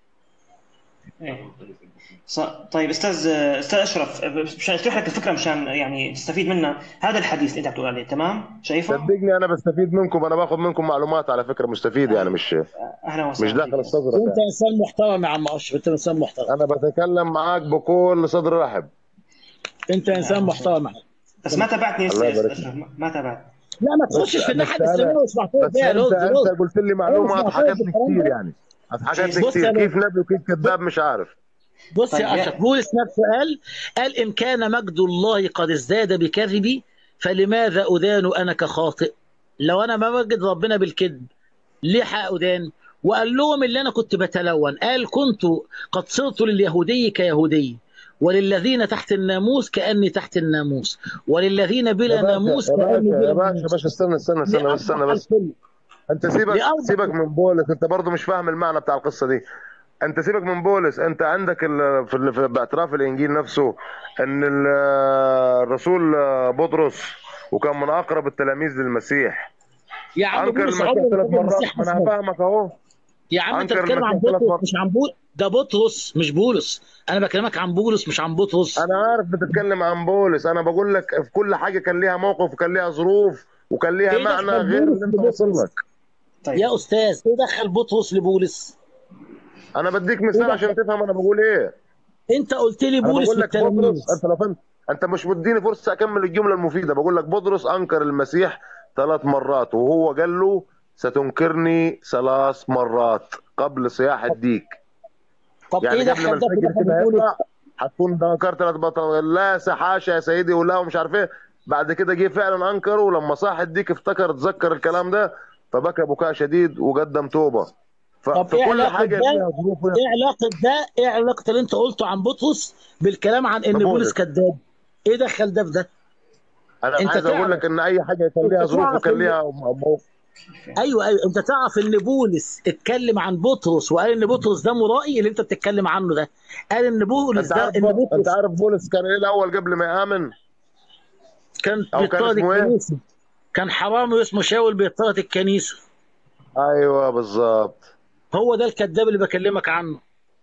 إيه. ص- طيب استاذ استاذ اشرف مشان اشرح لك الفكره مشان يعني تستفيد منها هذا الحديث اللي انت بتقول عليه تمام شايفه؟ صدقني انا بستفيد منكم انا باخذ منكم معلومات على فكره مستفيد يعني مش اهلا وسهلا مش داخل فيك. الصدر انت انسان محترم يا عم اشرف انت انسان محترم انا بتكلم معاك بكل صدر رحب انت انسان محترم معاك. بس ما تابعتني يا الله استاذ يبارك اشرف ما- ما تابعت لا ما تخشش بس- في الناحيه بس أنا- الاسلاميه واسمع فيها بس فيها انت رز رز انت قلت لي معلومه اسمع حاجتني طيب الكلام كثير ده. يعني حاجتني بص يا كثير كيف باشا. نبي وكيف كذاب مش عارف بص طيب يا يا- اشرف بولس نفسه قال قال ان كان مجد الله قد ازداد بكذبي فلماذا ادان انا كخاطئ لو انا ما مجد ربنا بالكذب ليه حق ادان وقال لهم اللي انا كنت بتلون قال كنت قد صرت لليهودي كيهودي وللذين تحت الناموس كاني تحت الناموس وللذين بلا يا باشا ناموس يا كاني باشا بلا يا باشا يا ناموس باشا استنى استنى استنى بس استنى لأوضح بس الكل. انت سيبك لأوضح سيبك من بولس انت برضه مش فاهم المعنى بتاع القصه دي انت سيبك من بولس انت عندك ال... في, ال... في باعتراف الانجيل نفسه ان ال... الرسول بطرس وكان من اقرب التلاميذ للمسيح يا عم انكر بولس المسيح عمره ما ثلاث كان مرات المسيح ما انا اسمه هفهمك اهو يا عم انت أنكر بتتكلم عن المسيح ثلاث بطرس مرات. مش عن بولس ده بطرس مش بولس انا بكلمك عن بولس مش عن بطرس انا عارف بتتكلم عن بولس انا بقول لك في كل حاجه كان ليها موقف وكان ليها ظروف وكان ليها إيه معنى دخل غير بولس اللي انت ببطرس؟ واصل لك طيب يا استاذ ايه دخل بطرس لبولس انا بديك مثال إيه عشان تفهم انا بقول ايه انت قلت لي انا بولس بقول من لك التلاميذ بطرس انت لو فهمت انت مش مديني فرصه اكمل الجمله المفيده بقول لك بطرس انكر المسيح ثلاث مرات وهو قال له ستنكرني ثلاث مرات قبل صياح الديك طب يعني ايه قبل ما دخل ده في الفجر دخل كده بولس يطلع هتكون انكر ثلاث مرات لا حاشا يا سيدي ولا ومش عارف ايه بعد كده جه فعلا انكره ولما صاح الديك افتكر تذكر الكلام ده فبكى بكاء شديد وقدم توبه ف- طب إيه فكل علاقة حاجه ده؟ ليها ظروف وليها- ايه علاقه ده ايه علاقه اللي انت قلته عن بطرس بالكلام عن ان بولس. بولس كذاب ايه دخل ده في ده انا أنت عايز اقول تعرف- لك ان اي حاجه كان ليها أنت ظروف تعرف وكان إن- ليها موقف ايوه ايوه انت تعرف ان بولس اتكلم عن بطرس وقال ان بطرس ده مرائي اللي انت بتتكلم عنه ده قال ان بولس انت ده عارف ان انت بطرس عارف بولس كان ايه الاول قبل ما يامن كان أو كان بيطرد اسمه إيه؟ الكنيسه كان حرامي اسمه شاول بيطرد الكنيسه ايوه بالظبط هو ده الكذاب اللي بكلمك عنه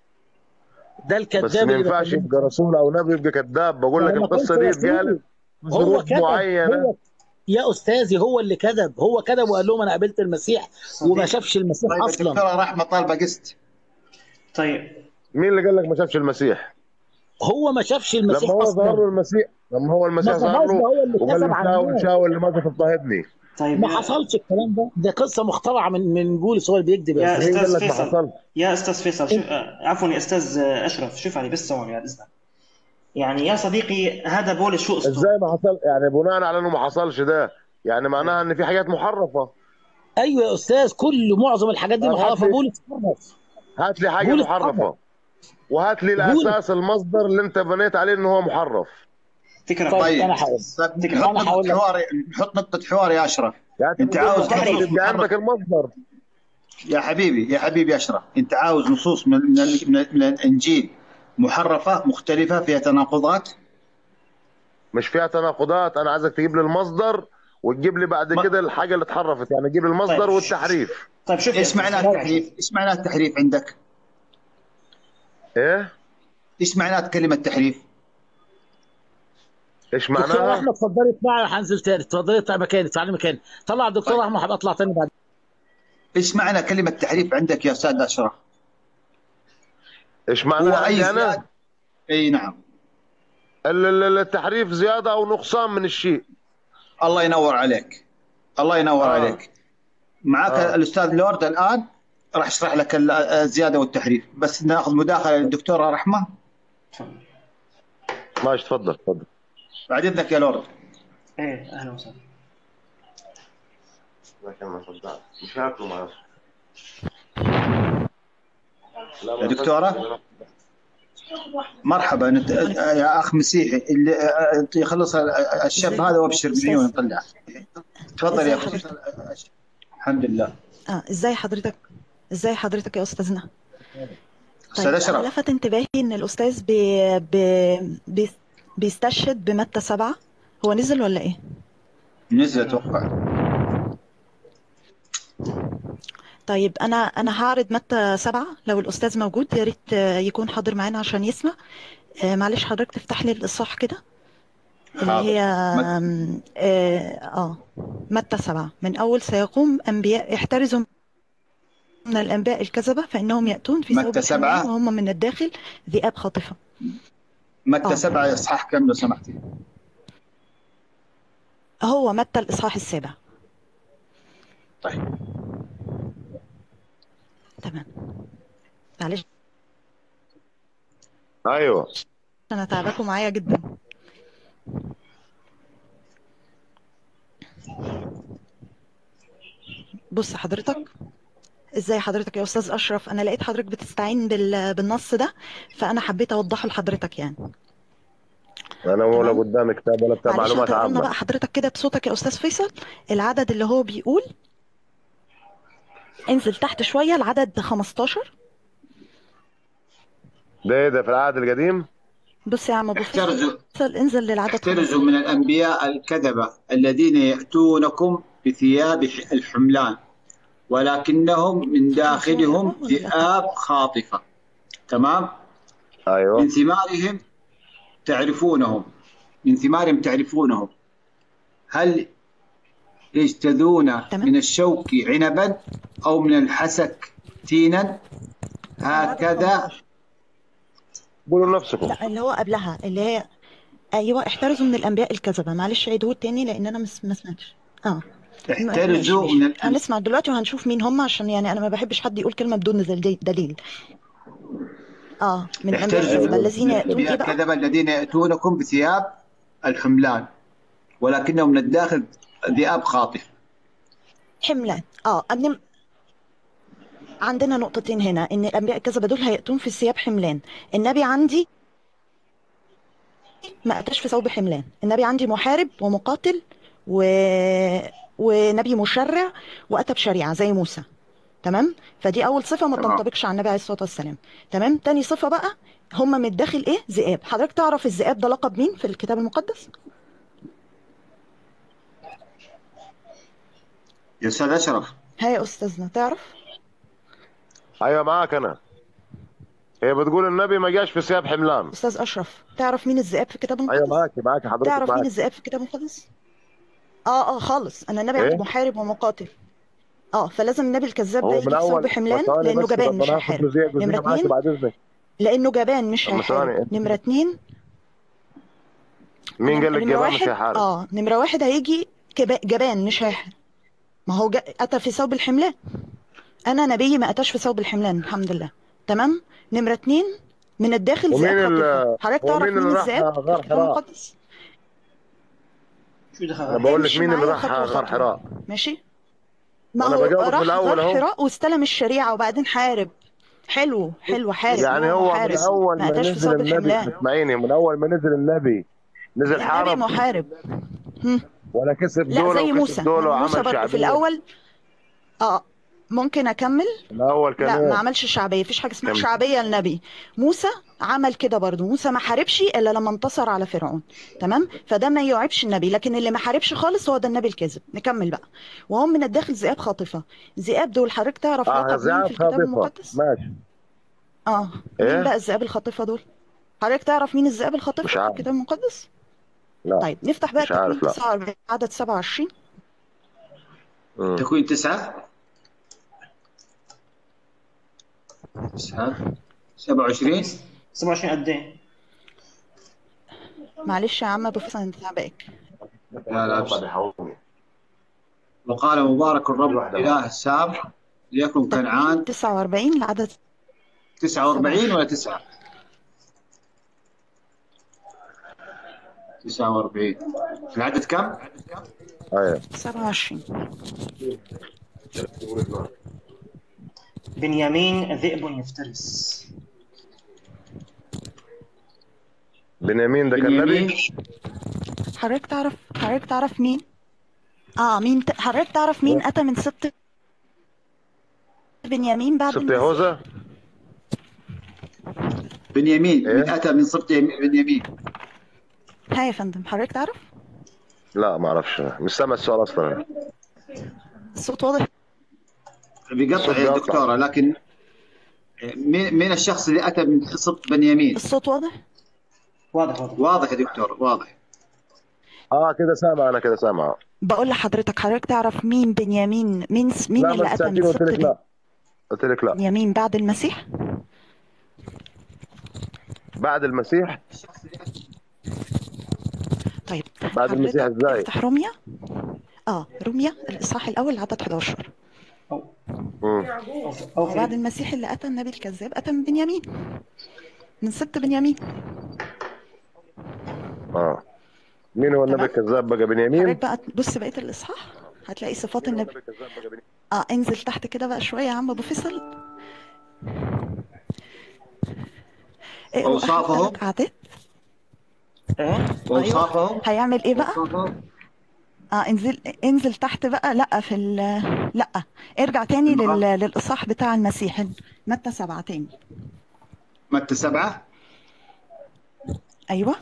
ده الكذاب بس ما اللي ينفعش بكلمك يبقى رسول او نبي يبقى كذاب بقول لك لما القصه كنت دي رسول، اتقالت هو ظروف كذب معينه هو يا استاذي هو اللي كذب هو كذب وقال لهم انا قابلت المسيح وما شافش المسيح طيب اصلا الدكتوره رحمه طالبه قسط طيب مين اللي قال لك ما شافش المسيح؟ هو ما شافش المسيح لما هو ظهر له اصلا المسيح لما هو المسيح ما ظهر ظهرش له ده هو اللي وقال كذب له على شاول الناس شاول لماذا تضطهدني؟ طيب ما يا- حصلش الكلام ده ده قصه مخترعه من من بولس هو اللي بيكذب يا يا أستاذ. مين قال استاذ لك ما فيصل حصلش؟ يا استاذ فيصل شو... آه، عفوا يا استاذ آه، اشرف شوف علي بس ثواني بعد اذنك يعني يا صديقي هذا بولس شو اسلوب ازاي ما حصل يعني بناء على انه ما حصلش ده يعني معناها ان في حاجات محرفه ايوه يا استاذ كل معظم الحاجات دي طب محرفه هات لي- بولس حرف هات لي حاجه بولس محرفه وهات لي بولس. الاساس المصدر اللي انت بنيت عليه انه هو محرف فكره طيب. طيب أنا هقول. نحط أنا هقول نقطه لك. حوار نحط نقطه حوار يا اشرف يعني أنت بتقول عاوز محرف، تحريف يبقى محرف. عندك المصدر يا حبيبي يا حبيبي يا اشرف انت عاوز نصوص من من, ال- من, ال- من الانجيل محرفه مختلفه فيها تناقضات مش فيها تناقضات انا عايزك تجيب لي المصدر وتجيب لي بعد ما- كده الحاجه اللي اتحرفت يعني تجيب لي المصدر طيب. والتحريف طيب شوف يا ايش أستاذ. معناه التحريف؟ ايش معناه التحريف عندك؟ ايه ايش معناه كلمه تحريف؟ ايش دكتور معناها احمد اتفضلي اطلعي هنزل تاني اتفضلي اطلعي مكاني تعالي مكاني طلع الدكتور طيب. احمد هبقى اطلع تاني بعد ايش معنى كلمه تحريف عندك يا استاذ اشرف؟ ايش هو معناها اي عندي انا زيادة اي نعم ال- ال- التحريف زياده او نقصان من الشيء الله ينور عليك الله ينور آه. عليك معك آه. الاستاذ لورد الان راح يشرح لك ال- الزياده والتحريف بس ناخذ مداخله للدكتوره رحمه تفضل. ماشي تفضل تفضل بعد اذنك يا لورد ايه اهلا وسهلا مش هاكله معاه يا دكتورة؟ مرحبا نت... يا اخ مسيحي اللي يخلص الشاب هذا وابشر مليون نطلع تفضل يا اخي الحمد لله اه ازاي حضرتك ازاي حضرتك يا استاذنا استاذ طيب انا اشرف لفت انتباهي ان الاستاذ بي بي بي بيستشهد بمتى سبعة هو نزل ولا ايه نزل اتوقع طيب انا انا هعرض متى سبعة لو الاستاذ موجود يا ريت آه، يكون حاضر معانا عشان يسمع آه، معلش حضرتك تفتح لي الاصحاح كده اللي حاضر. هي مت- آم، اه آه، متى سبعة من اول سيقوم انبياء احترزوا من الانباء الكذبة فانهم ياتون في متى ثوب سبعة؟ الحمام وهم من الداخل ذئاب خاطفة متى آه. سبعة اصحاح كم لو سمحتي هو متى الاصحاح السابع طيب تمام معلش ايوه انا تعباكم معايا جدا بص حضرتك ازاي حضرتك يا استاذ اشرف انا لقيت حضرتك بتستعين بال... بالنص ده فانا حبيت اوضحه لحضرتك يعني انا ولا تمام. قدامي كتاب ولا بتاع معلش معلومات هتقرا لنا عامه بقى حضرتك كده بصوتك يا استاذ فيصل العدد اللي هو بيقول انزل تحت شويه العدد 15 ده ايه ده في العهد القديم بص يا عم ابو احترزوا فيصل انزل للعدد احترزوا من الأنبياء الكذبة الذين يأتونكم بثياب الحملان ولكنهم من داخلهم ذئاب خاطفة تمام ايوه من ثمارهم تعرفونهم من ثمارهم تعرفونهم هل يجتذون تمام. من الشوك عنبا أو من الحسك تينا هكذا قولوا لنفسكم لا اللي هو قبلها اللي هي ايوه احترزوا من الانبياء الكذبه معلش عيدوه تاني لان انا مس- ما سمعتش اه احترزوا ماشي، من ماشي. الأنبياء هنسمع دلوقتي وهنشوف مين هم عشان يعني انا ما بحبش حد يقول كلمه بدون دل- دليل اه من الانبياء احترزوا الكذبه الذين من ياتون الأنبياء ايه بقى الكذبة الذين يأتونكم بثياب الحملان ولكنهم من الداخل ذئاب خاطف حملان اه أبنم عندنا نقطتين هنا ان الانبياء الكذبه دول هياتون في ثياب حملان النبي عندي ما اتاش في ثوب حملان النبي عندي محارب ومقاتل و... ونبي مشرع واتى بشريعه زي موسى تمام فدي اول صفه ما تمام. تنطبقش على النبي عليه الصلاه والسلام تمام تاني صفه بقى هم من الداخل ايه ذئاب حضرتك تعرف الذئاب ده لقب مين في الكتاب المقدس يا أستاذ أشرف ها يا استاذنا تعرف ايوه معاك انا هي بتقول النبي ما جاش في ثياب حملان استاذ اشرف تعرف مين الذئاب في الكتاب المقدس ايوه معاكي معاكي حضرتك تعرف مين معاك الذئاب في الكتاب المقدس؟ اه اه خالص انا النبي إيه؟ عندي محارب ومقاتل اه فلازم النبي الكذاب هو ده يجي من في ثوب اول حملان ثواني لانه بس جبان طب مش انا هاخد هيحارب جزئيه جزئيه نمرة معاكي اتنين بعد اذنك لانه جبان مش طب هيحارب ثواني، أنت- نمرة اتنين مين قال لك نمرة جبان مش واحد هيحارب اه نمرة واحد هيجي كبا- جبان مش هيحارب ما هو جا... اتى في ثوب الحملان انا نبي ما اتاش في ثوب الحملان الحمد لله تمام نمرة اتنين من الداخل ومين ذئاب ال- خاطفة حضرتك هو تعرف مين مين اللي راح الذئاب في غار الكتاب حراء؟ المقدس شو دخل انا بقول لك امشي مين اللي معايا راح خطوة غار خطوة حراء ماشي ما أنا هو بجاوبك راح من الأول غار أهو. حراء واستلم الشريعة وبعدين حارب حلو حلو حارب يعني هو هو محارب من اول ما ما اتاش في نزل ثوب النبي الحملان اسمعيني من اول ما نزل النبي نزل النبي حارب محارب هم. ولا كسب لا دول زي موسى وكسب دول موسى وعمل برضه في شعبيه الأول اه ممكن أكمل الاول كان لا ما ايه عملش شعبية مفيش حاجة اسمها كمل. شعبية للنبي موسى عمل كده برضه موسى ما حاربش إلا لما انتصر على فرعون تمام فده ما يعيبش النبي لكن اللي ما حاربش خالص هو ده النبي الكاذب نكمل بقى وهم من الداخل ذئاب خاطفة ذئاب دول حضرتك تعرف اه لقب مين زعاب في الكتاب خاطفه المقدس ماشي اه إيه؟ مين بقى الذئاب الخاطفة دول حضرتك تعرف مين الذئاب الخاطفة مش في عارف. الكتاب المقدس لا طيب نفتح بقى مش عارف، التكوين لا. 49 عدد 27 مم. تكوين تسعة تسعة سبعة وعشرين 27 قد ايه؟ معلش يا عم ابو فيصل انت تعباك لا لا بس. وقال مبارك الرب إله السام ليكن كنعان 49 العدد 49 ولا 9 49 العدد كم؟ ايوه 27 بنيامين ذئب يفترس بنيامين ده كان بنيامين نبي حضرتك تعرف حضرتك تعرف مين اه مين ت... حضرتك تعرف مين اتى من سبط بنيامين بعد سبط المسيح يهوذا بنيامين إيه؟ من اتى من سبط بنيامين ها يا فندم حضرتك تعرف لا ما اعرفش مش سامع السؤال اصلا الصوت واضح بيقطع الصوت يا بيقطع. دكتوره لكن مين مين الشخص اللي اتى من سبط بنيامين الصوت واضح واضح واضح واضح يا دكتور واضح اه كده سامع انا كده سامع بقول لحضرتك حضرتك تعرف مين بنيامين مين مين لا اللي ما اتى سالتني من قلت سبط لك لا قلت لك لا بنيامين بعد المسيح بعد المسيح طيب بعد المسيح حضرتك ازاي؟ افتح روميا اه روميا الاصحاح الاول عدد 11 أو مم. أو بعد في المسيح اللي اتى النبي الكذاب اتى من بنيامين من سبط بنيامين اه مين هو النبي تمام. الكذاب بقى بنيامين؟ حضرتك بقى بص بقيه الاصحاح هتلاقي صفات النبي الكذاب بقى بنيامين اه انزل تحت كده بقى شويه يا عم ابو فيصل اقرا أوصافه؟ ثلاث اعداد إيه؟ اوصافه هيعمل ايه بقى أوصافه؟ اه انزل انزل تحت بقى لا في ال لا ارجع تاني المرأة. لل... للاصحاح بتاع المسيح متى سبعة تاني متى سبعه ايوه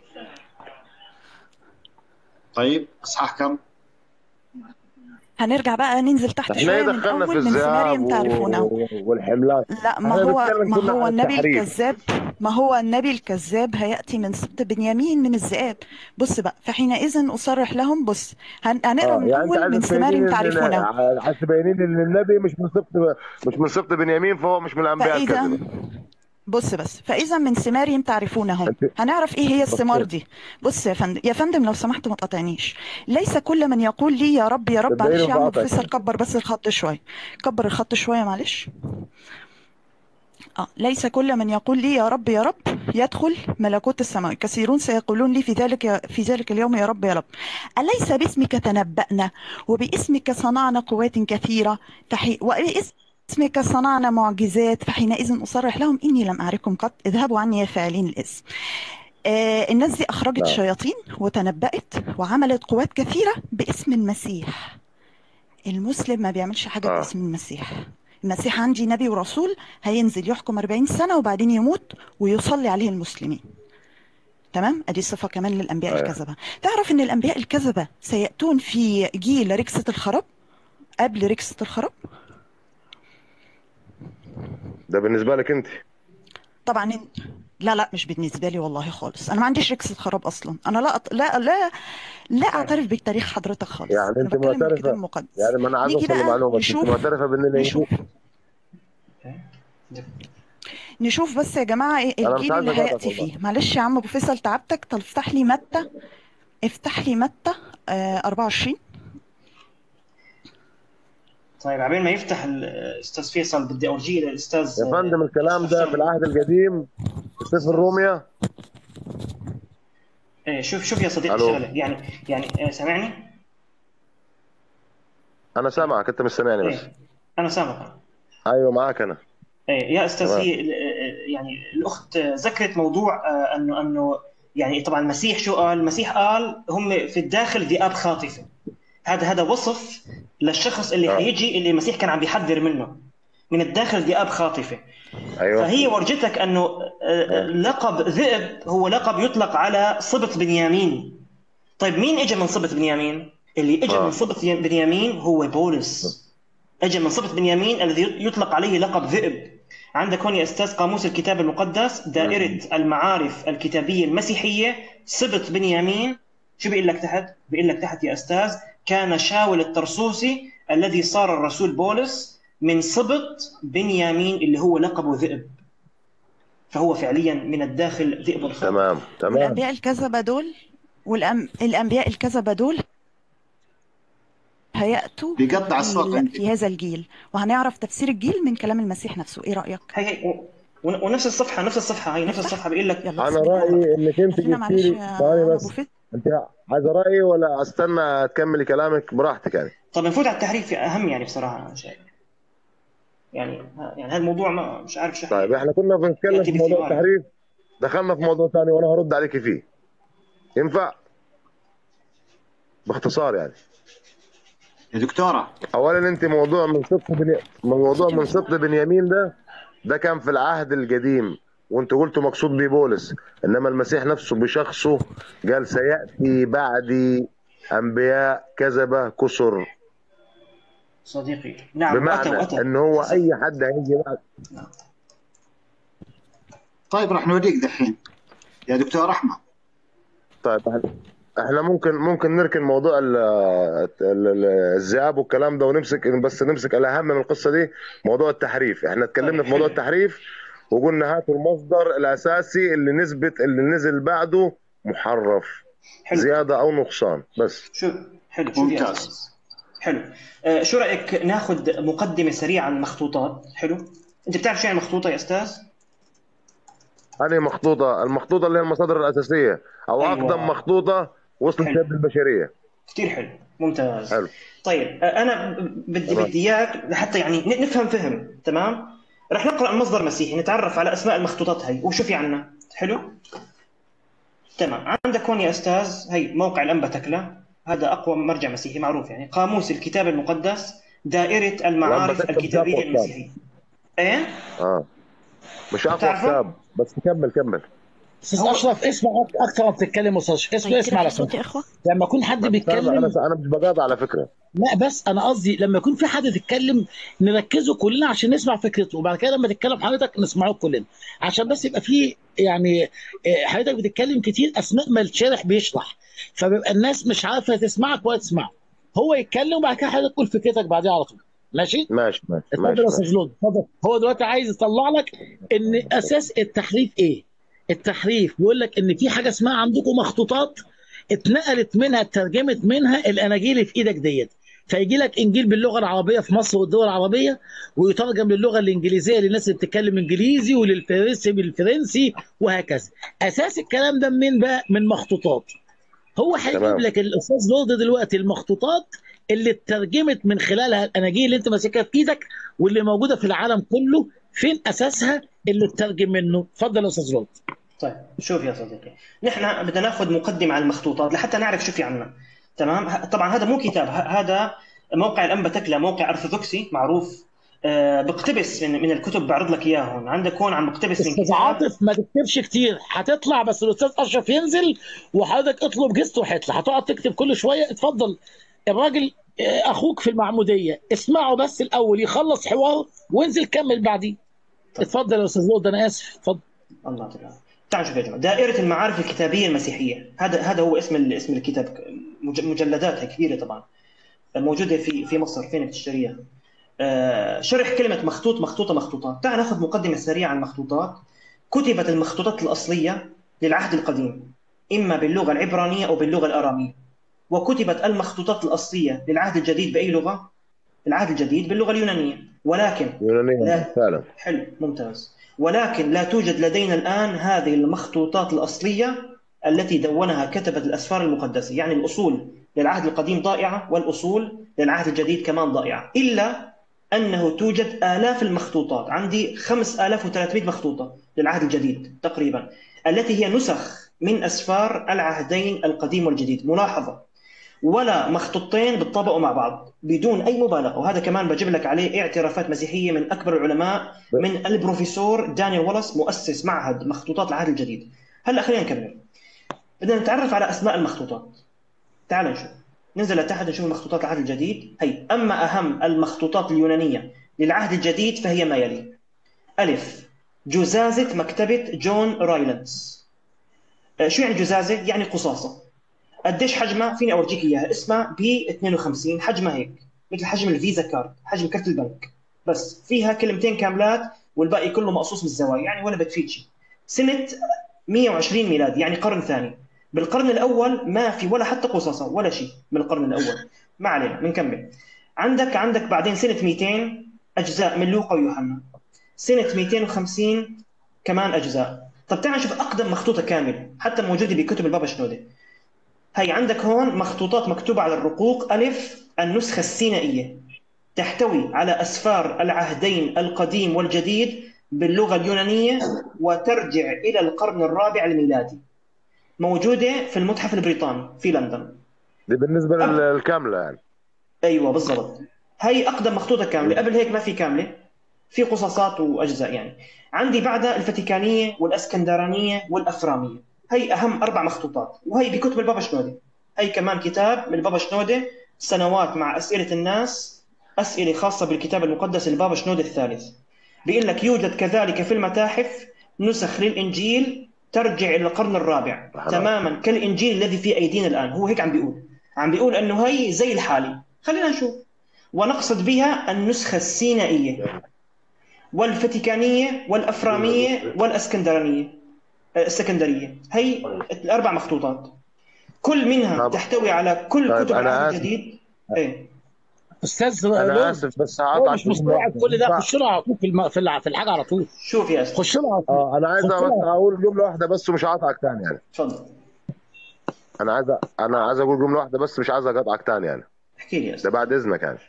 طيب اصحاح كم؟ هنرجع بقى ننزل تحت احنا شويه ايه من دخلنا في اول من سماريم الذئاب تعرفونه و- والحملان لا ما احنا هو بنتكلم ما كنا هو عن النبي التحريف. الكذاب ما هو النبي الكذاب هيأتي من سبط بنيامين من الذئاب بص بقى فحينئذ أصرح لهم بص هن- هنقرا اه من يعني انت أول من عايز سمارم تبينين تعرفونه ان عايز تبينين ان النبي مش من سبط مش من سبط بنيامين فهو مش من الانبياء فإذا الكذبه بص بس فإذا من ثمارهم تعرفونهم أنت- هنعرف إيه هي الثمار بص. دي بص يا فندم يا فندم لو سمحت ما تقاطعنيش ليس كل من يقول لي يا رب يا رب صدقيني معلش يا عم بقاطعك. بروفيسور كبر بس الخط شوية كبر الخط شوية معلش آه ليس كل من يقول لي يا رب يا رب يدخل ملكوت السماء كثيرون سيقولون لي في ذلك في ذلك اليوم يا رب يا رب أليس باسمك تنبأنا وباسمك صنعنا قوات كثيرة فحي... وباسمك صنعنا معجزات فحينئذ أصرح لهم إني لم أعرفكم قط اذهبوا عني يا فاعلين الإثم آه الناس دي أخرجت نعم. شياطين وتنبأت وعملت قوات كثيرة باسم المسيح المسلم ما بيعملش حاجة آه. باسم المسيح المسيح عندي نبي ورسول هينزل يحكم 40 سنة وبعدين يموت ويصلي عليه المسلمين تمام ادي صفة كمان للانبياء أيوة. الكذبة تعرف ان الانبياء الكذبة سيأتون في جيل ركسة الخراب قبل ركسة الخراب ده بالنسبه لك انت طبعا إن- لا لا مش بالنسبة لي والله خالص انا ما عنديش ركسة خراب اصلا انا لا أط... لا لا لا اعترف بتاريخ حضرتك خالص يعني انا انت بتكلم من معترفة؟ الكتاب المقدس يعني ما انا عايز نيجي اوصل بقى لمعلومه انت نشوف- معترفه بان الانجيل نشوف نشوف بس يا جماعة إيه أنا مش الجيل عايز اللي أجاوبك هيأتي والله. فيه معلش يا عم ابو فيصل تعبتك طب افتح لي متى افتح لي متى آه 24 طيب عبين ما يفتح الاستاذ فيصل بدي ارجيه للاستاذ يا فندم الكلام ده في العهد القديم في سفر روميا ايه شوف شوف يا صديقي ألو. شغله يعني يعني آه، سامعني؟ انا سامعك انت مش سامعني بس ايه انا سامعك ايوه معاك انا ايه يا استاذ تمام. هي يعني الاخت ذكرت موضوع آه، انه انه يعني طبعا المسيح شو قال؟ المسيح قال هم في الداخل ذئاب خاطفه هذا هذا وصف للشخص اللي آه. حيجي اللي المسيح كان عم بيحذر منه من الداخل ذئاب خاطفه ايوه فهي ورجتك انه آه، لقب ذئب هو لقب يطلق على سبط بنيامين طيب مين اجى من سبط بنيامين اللي اجى آه. من سبط بنيامين هو بولس اجى من سبط بنيامين الذي يطلق عليه لقب ذئب عندك هون يا استاذ قاموس الكتاب المقدس دائره المعارف الكتابيه المسيحيه سبط بنيامين شو بيقول لك تحت بيقول لك تحت يا استاذ كان شاول الترسوسي الذي صار الرسول بولس من سبط بنيامين اللي هو لقبه ذئب فهو فعليا من الداخل ذئب الخلق تمام تمام والانبياء الكذبة دول والانبياء الكذبة دول هيأتوا بيقطع الصوت جيل عندي. في هذا الجيل وهنعرف تفسير الجيل من كلام المسيح نفسه ايه رأيك هي هي و- ون- ونفس الصفحه نفس الصفحه هي نفس الصفحه بيقول لك يلا انا بسم الله. رايي انك انت خلينا جبتي معلش لي يا ثواني أبو بس فت انت عايزه رايي ولا استنى تكملي كلامك براحتك يعني طب نفوت على التحريف اهم يعني بصراحه انا شايف يعني يعني هذا الموضوع ما مش عارف شو طيب احنا كنا بنتكلم يأتي في موضوع بثمار. التحريف دخلنا في موضوع ثاني وانا هرد عليك فيه ينفع باختصار يعني يا دكتوره اولا انت موضوع من صدق بني... موضوع من صدق بنيامين ده ده كان في العهد القديم وانت قلت مقصود بيه بولس انما المسيح نفسه بشخصه قال سياتي بعدي انبياء كذبه كسر صديقي نعم بمعنى أتوا أتوا ان هو اي حد هيجي بعد طيب راح نوريك دحين يا دكتور احمد طيب إحنا- احنا ممكن ممكن نركن موضوع ال- ال- ال- الذئاب والكلام ده ونمسك بس نمسك الاهم من القصه دي موضوع التحريف احنا اتكلمنا في موضوع التحريف وقلنا هاتوا المصدر الاساسي اللي نثبت اللي نزل بعده محرف حلو زياده او نقصان بس شو حلو شوف يا ممتاز. أستاذ. حلو آه شو رايك ناخذ مقدمه سريعه عن المخطوطات حلو انت بتعرف شو يعني مخطوطه يا استاذ هذه مخطوطه المخطوطه اللي هي المصادر الاساسيه او أيوة. اقدم مخطوطه وصلت حلو. لليد البشريه كثير حلو ممتاز حلو. طيب آه، انا ب- بدي تمام. بدي اياك لحتى يعني ن- نفهم فهم تمام رح نقرا مصدر مسيحي نتعرف على اسماء المخطوطات هي وشو في عنا حلو تمام عندك هون يا استاذ هي موقع الانبا تكلا هذا اقوى مرجع مسيحي معروف يعني قاموس الكتاب المقدس دائره المعارف تكلا الكتابيه مش أقوى المسيحيه ايه اه مش اقوى بتعرفه؟ كتاب بس كمل كمل استاذ هو- اشرف اسمع اكثر ما بتتكلم استاذ اسمع طيب اسمع كده على في صوت سمع يا اخوه لما يكون حد بس انا بيتكلم انا انا مش بقاطع على فكره لا بس انا قصدي لما يكون في حد يتكلم نركزه كلنا عشان نسمع فكرته وبعد كده لما تتكلم حضرتك نسمعه كلنا عشان بس يبقى في يعني آه، حضرتك بتتكلم كتير اثناء ما الشارح بيشرح فبيبقى الناس مش عارفه تسمعك ولا تسمعه هو يتكلم وبعد كده حضرتك تقول فكرتك بعديها على طول ماشي؟ ماشي ماشي اتفضل ماشي, يا ماشي. استاذ لود اتفضل هو دلوقتي عايز يطلع لك ان اساس التحريف ايه؟ التحريف بيقول لك ان في حاجه اسمها عندكم مخطوطات اتنقلت منها اترجمت منها الاناجيل اللي في ايدك ديت فيجي لك انجيل باللغه العربيه في مصر والدول العربيه ويترجم للغه الانجليزيه للناس اللي بتتكلم انجليزي وللفرنسي بالفرنسي وهكذا اساس الكلام ده منين بقى من مخطوطات هو هيجيب تمام. لك الاستاذ لورد دلوقتي المخطوطات اللي اترجمت من خلالها الاناجيل اللي انت ماسكها في ايدك واللي موجوده في العالم كله فين اساسها اللي اترجم منه اتفضل يا استاذ لورد طيب شوف يا صديقي نحن بدنا ناخذ مقدمه على المخطوطات لحتى نعرف شو في عنا تمام ه- طبعا هذا مو كتاب ه- هذا موقع الانبا تكلا موقع ارثوذكسي معروف آه، بقتبس من من الكتب بعرض لك اياه هون عندك هون عم بقتبس من استاذ كتاب عاطف ما تكتبش كتير هتطلع بس الاستاذ اشرف ينزل وحضرتك اطلب جست وهيطلع هتقعد تكتب كل شويه اتفضل الراجل آه، اخوك في المعموديه اسمعه بس الاول يخلص حوار وانزل كمل بعديه اتفضل يا استاذ لورد انا اسف اتفضل الله تعالى تعالوا شوف يا جماعه دائره المعارف الكتابيه المسيحيه هذا هذا هو اسم ال- اسم الكتاب مج- مجلداتها كبيره طبعا موجوده في في مصر فين بتشتريها آه، شرح كلمه مخطوط مخطوطه مخطوطات تعال ناخذ مقدمه سريعه عن المخطوطات كتبت المخطوطات الاصليه للعهد القديم اما باللغه العبرانيه او باللغه الاراميه وكتبت المخطوطات الاصليه للعهد الجديد باي لغه العهد الجديد باللغه اليونانيه ولكن يونانية لا. فعلا حلو ممتاز ولكن لا توجد لدينا الآن هذه المخطوطات الأصلية التي دونها كتبة الأسفار المقدسة يعني الأصول للعهد القديم ضائعة والأصول للعهد الجديد كمان ضائعة إلا أنه توجد آلاف المخطوطات عندي 5300 مخطوطة للعهد الجديد تقريبا التي هي نسخ من أسفار العهدين القديم والجديد ملاحظة ولا مخطوطين بيتطابقوا مع بعض بدون اي مبالغه وهذا كمان بجيب لك عليه اعترافات مسيحيه من اكبر العلماء من البروفيسور دانيال وولس مؤسس معهد مخطوطات العهد الجديد هلا خلينا نكمل بدنا نتعرف على اسماء المخطوطات تعال نشوف ننزل لتحت نشوف مخطوطات العهد الجديد هي اما اهم المخطوطات اليونانيه للعهد الجديد فهي ما يلي الف جزازه مكتبه جون رايلانس آه، شو يعني جزازه يعني قصاصه قديش حجمها فيني اورجيك اياها اسمها بي 52 حجمها هيك مثل حجم الفيزا كارد حجم كرت البنك بس فيها كلمتين كاملات والباقي كله مقصوص من الزوايا يعني ولا بتفيد شيء سنه 120 ميلادي يعني قرن ثاني بالقرن الاول ما في ولا حتى قصصه ولا شيء من القرن الاول ما علينا بنكمل عندك عندك بعدين سنه 200 اجزاء من لوقا ويوحنا سنه 250 كمان اجزاء طب تعال نشوف اقدم مخطوطه كامل حتى موجوده بكتب البابا شنوده هي عندك هون مخطوطات مكتوبة على الرقوق ألف النسخة السينائية تحتوي على أسفار العهدين القديم والجديد باللغة اليونانية وترجع إلى القرن الرابع الميلادي موجودة في المتحف البريطاني في لندن دي بالنسبه للكامله يعني ايوه بالضبط هي اقدم مخطوطه كامله قبل هيك ما في كامله في قصصات واجزاء يعني عندي بعدها الفاتيكانيه والاسكندرانيه والافراميه هي اهم اربع مخطوطات وهي بكتب البابا شنوده هي كمان كتاب من البابا شنوده سنوات مع اسئله الناس اسئله خاصه بالكتاب المقدس البابا شنوده الثالث بيقول لك يوجد كذلك في المتاحف نسخ للانجيل ترجع الى القرن الرابع حرام. تماما كالانجيل الذي في ايدينا الان هو هيك عم بيقول عم بيقول انه هي زي الحالي خلينا نشوف ونقصد بها النسخه السينائيه والفاتيكانيه والافراميه والاسكندرانيه السكندريه هي الاربع مخطوطات كل منها طب- تحتوي على كل طيب كتب أنا العهد آسف. الجديد ايه استاذ انا لورد اسف بس هو هقطعك مش مستوعب كل ده خش له على طول في الم... في الع- في الحاجه على طول شوف يا استاذ خش له على طول اه انا عايز خش بس له اقول جمله واحده بس ومش هقطعك تاني يعني تفضل انا عايز أ- انا عايز اقول جمله واحده بس مش عايز اقطعك تاني يعني احكي لي يا ده استاذ بعد اذنك يعني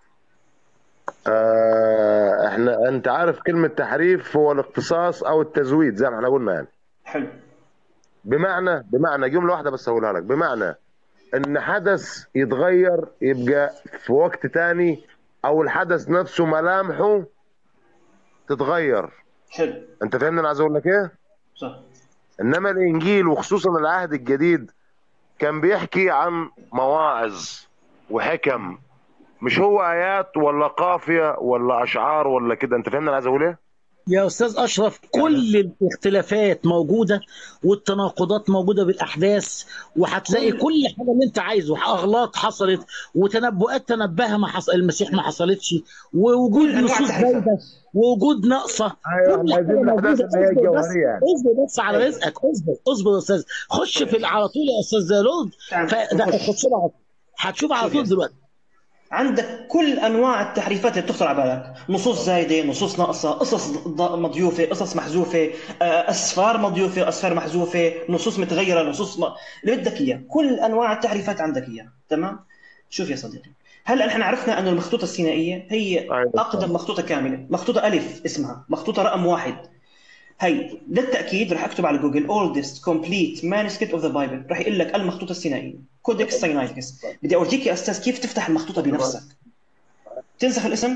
آه احنا انت عارف كلمه تحريف هو الاقتصاص او التزويد زي ما احنا قلنا يعني حلو بمعنى بمعنى جمله واحده بس هقولها لك بمعنى ان حدث يتغير يبقى في وقت تاني او الحدث نفسه ملامحه تتغير حلو انت فاهمني انا عايز اقول لك ايه صح انما الانجيل وخصوصا العهد الجديد كان بيحكي عن مواعظ وحكم مش هو ايات ولا قافيه ولا اشعار ولا كده انت فاهمني انا عايز اقول ايه يا استاذ اشرف كل الاختلافات موجوده والتناقضات موجوده بالاحداث وهتلاقي كل- كل حاجه اللي انت عايزه اغلاط حصلت وتنبؤات تنبهها ما حصل المسيح ما حصلتش ووجود كل انواع نصوص التحريفات زايده ووجود ناقصه ايوه كل احنا حاجه عايزين الاحداث موجوده اللي هي اصبر بس الجوهريه يعني اصبر بس على رزقك اصبر اصبر يا استاذ خش في على طول يا استاذ لورد تعال فده نخش. خش له على طول. هتشوف على شوف يا طول دلوقتي عندك كل انواع التحريفات اللي بتخطر على بالك نصوص زايده نصوص ناقصه قصص ض- مضيوفه قصص محذوفه آه، اسفار مضيوفه اسفار محذوفه نصوص متغيره نصوص ما... اللي بدك اياه كل انواع التحريفات عندك اياها تمام شوف يا صديقي هلا احنا عرفنا ان المخطوطه السينائيه هي أيوة. اقدم مخطوطه كامله مخطوطه الف اسمها مخطوطه رقم واحد هي للتاكيد رح اكتب على جوجل oldest complete manuscript of the bible رح يقول لك المخطوطه السينائيه كودكس ساينايتكس بدي اورجيك يا استاذ كيف تفتح المخطوطه بنفسك تنسخ الاسم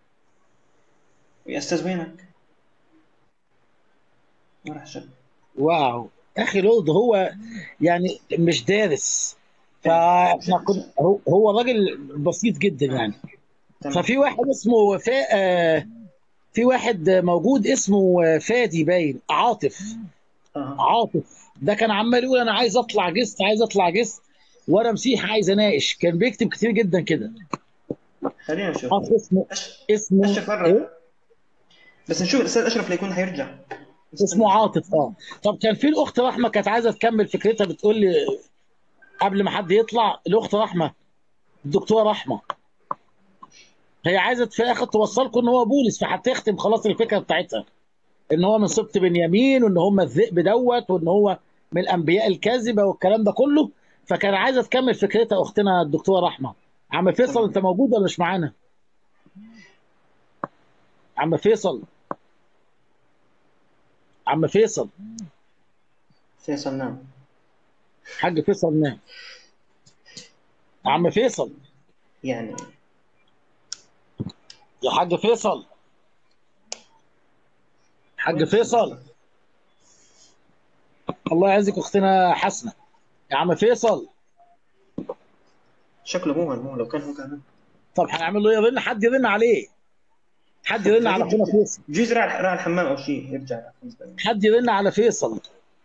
يا استاذ وينك ما راح شب واو اخي لورد هو يعني مش دارس فاحنا كنا هو- هو راجل بسيط جدا يعني تمام ففي واحد اسمه فا آه، في واحد موجود اسمه فادي باين عاطف آه. عاطف ده كان عمال يقول انا عايز اطلع جست عايز اطلع جست وانا مسيح عايز اناقش كان بيكتب كتير جدا كده خلينا نشوف اخ اسمه أش... اسمه اشرف إيه؟ مرة بس نشوف الاستاذ اشرف ليكون حيرجع اسمه عاطف اه طب كان في الاخت رحمه كانت عايزه تكمل فكرتها بتقول لي قبل ما حد يطلع الاخت رحمه الدكتوره رحمه هي عايزه في الاخر توصلكم ان هو بولس فهتختم خلاص الفكره بتاعتها ان هو من سبط بنيامين وان هم الذئب دوت وان هو من الانبياء الكاذبه والكلام ده كله فكان عايزه تكمل فكرتها اختنا الدكتوره رحمه عم فيصل انت موجود ولا مش معانا؟ عم فيصل عم فيصل فيصل نعم حاج فيصل نام عم فيصل يعني يا حاج فيصل حاج فيصل الله يعزك اختنا حسنه يا عم فيصل شكله مو هون مو لو كان هو كان طب هنعمل له ايه يرن حد يرن عليه حد يرن على اخونا فيصل بجوز راح راح الحمام او شيء يرجع خمس دقايق. حد يرن على فيصل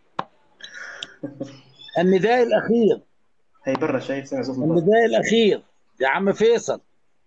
النداء الاخير هي برا شايف سنة صوت الموبايل. النداء الاخير يا عم فيصل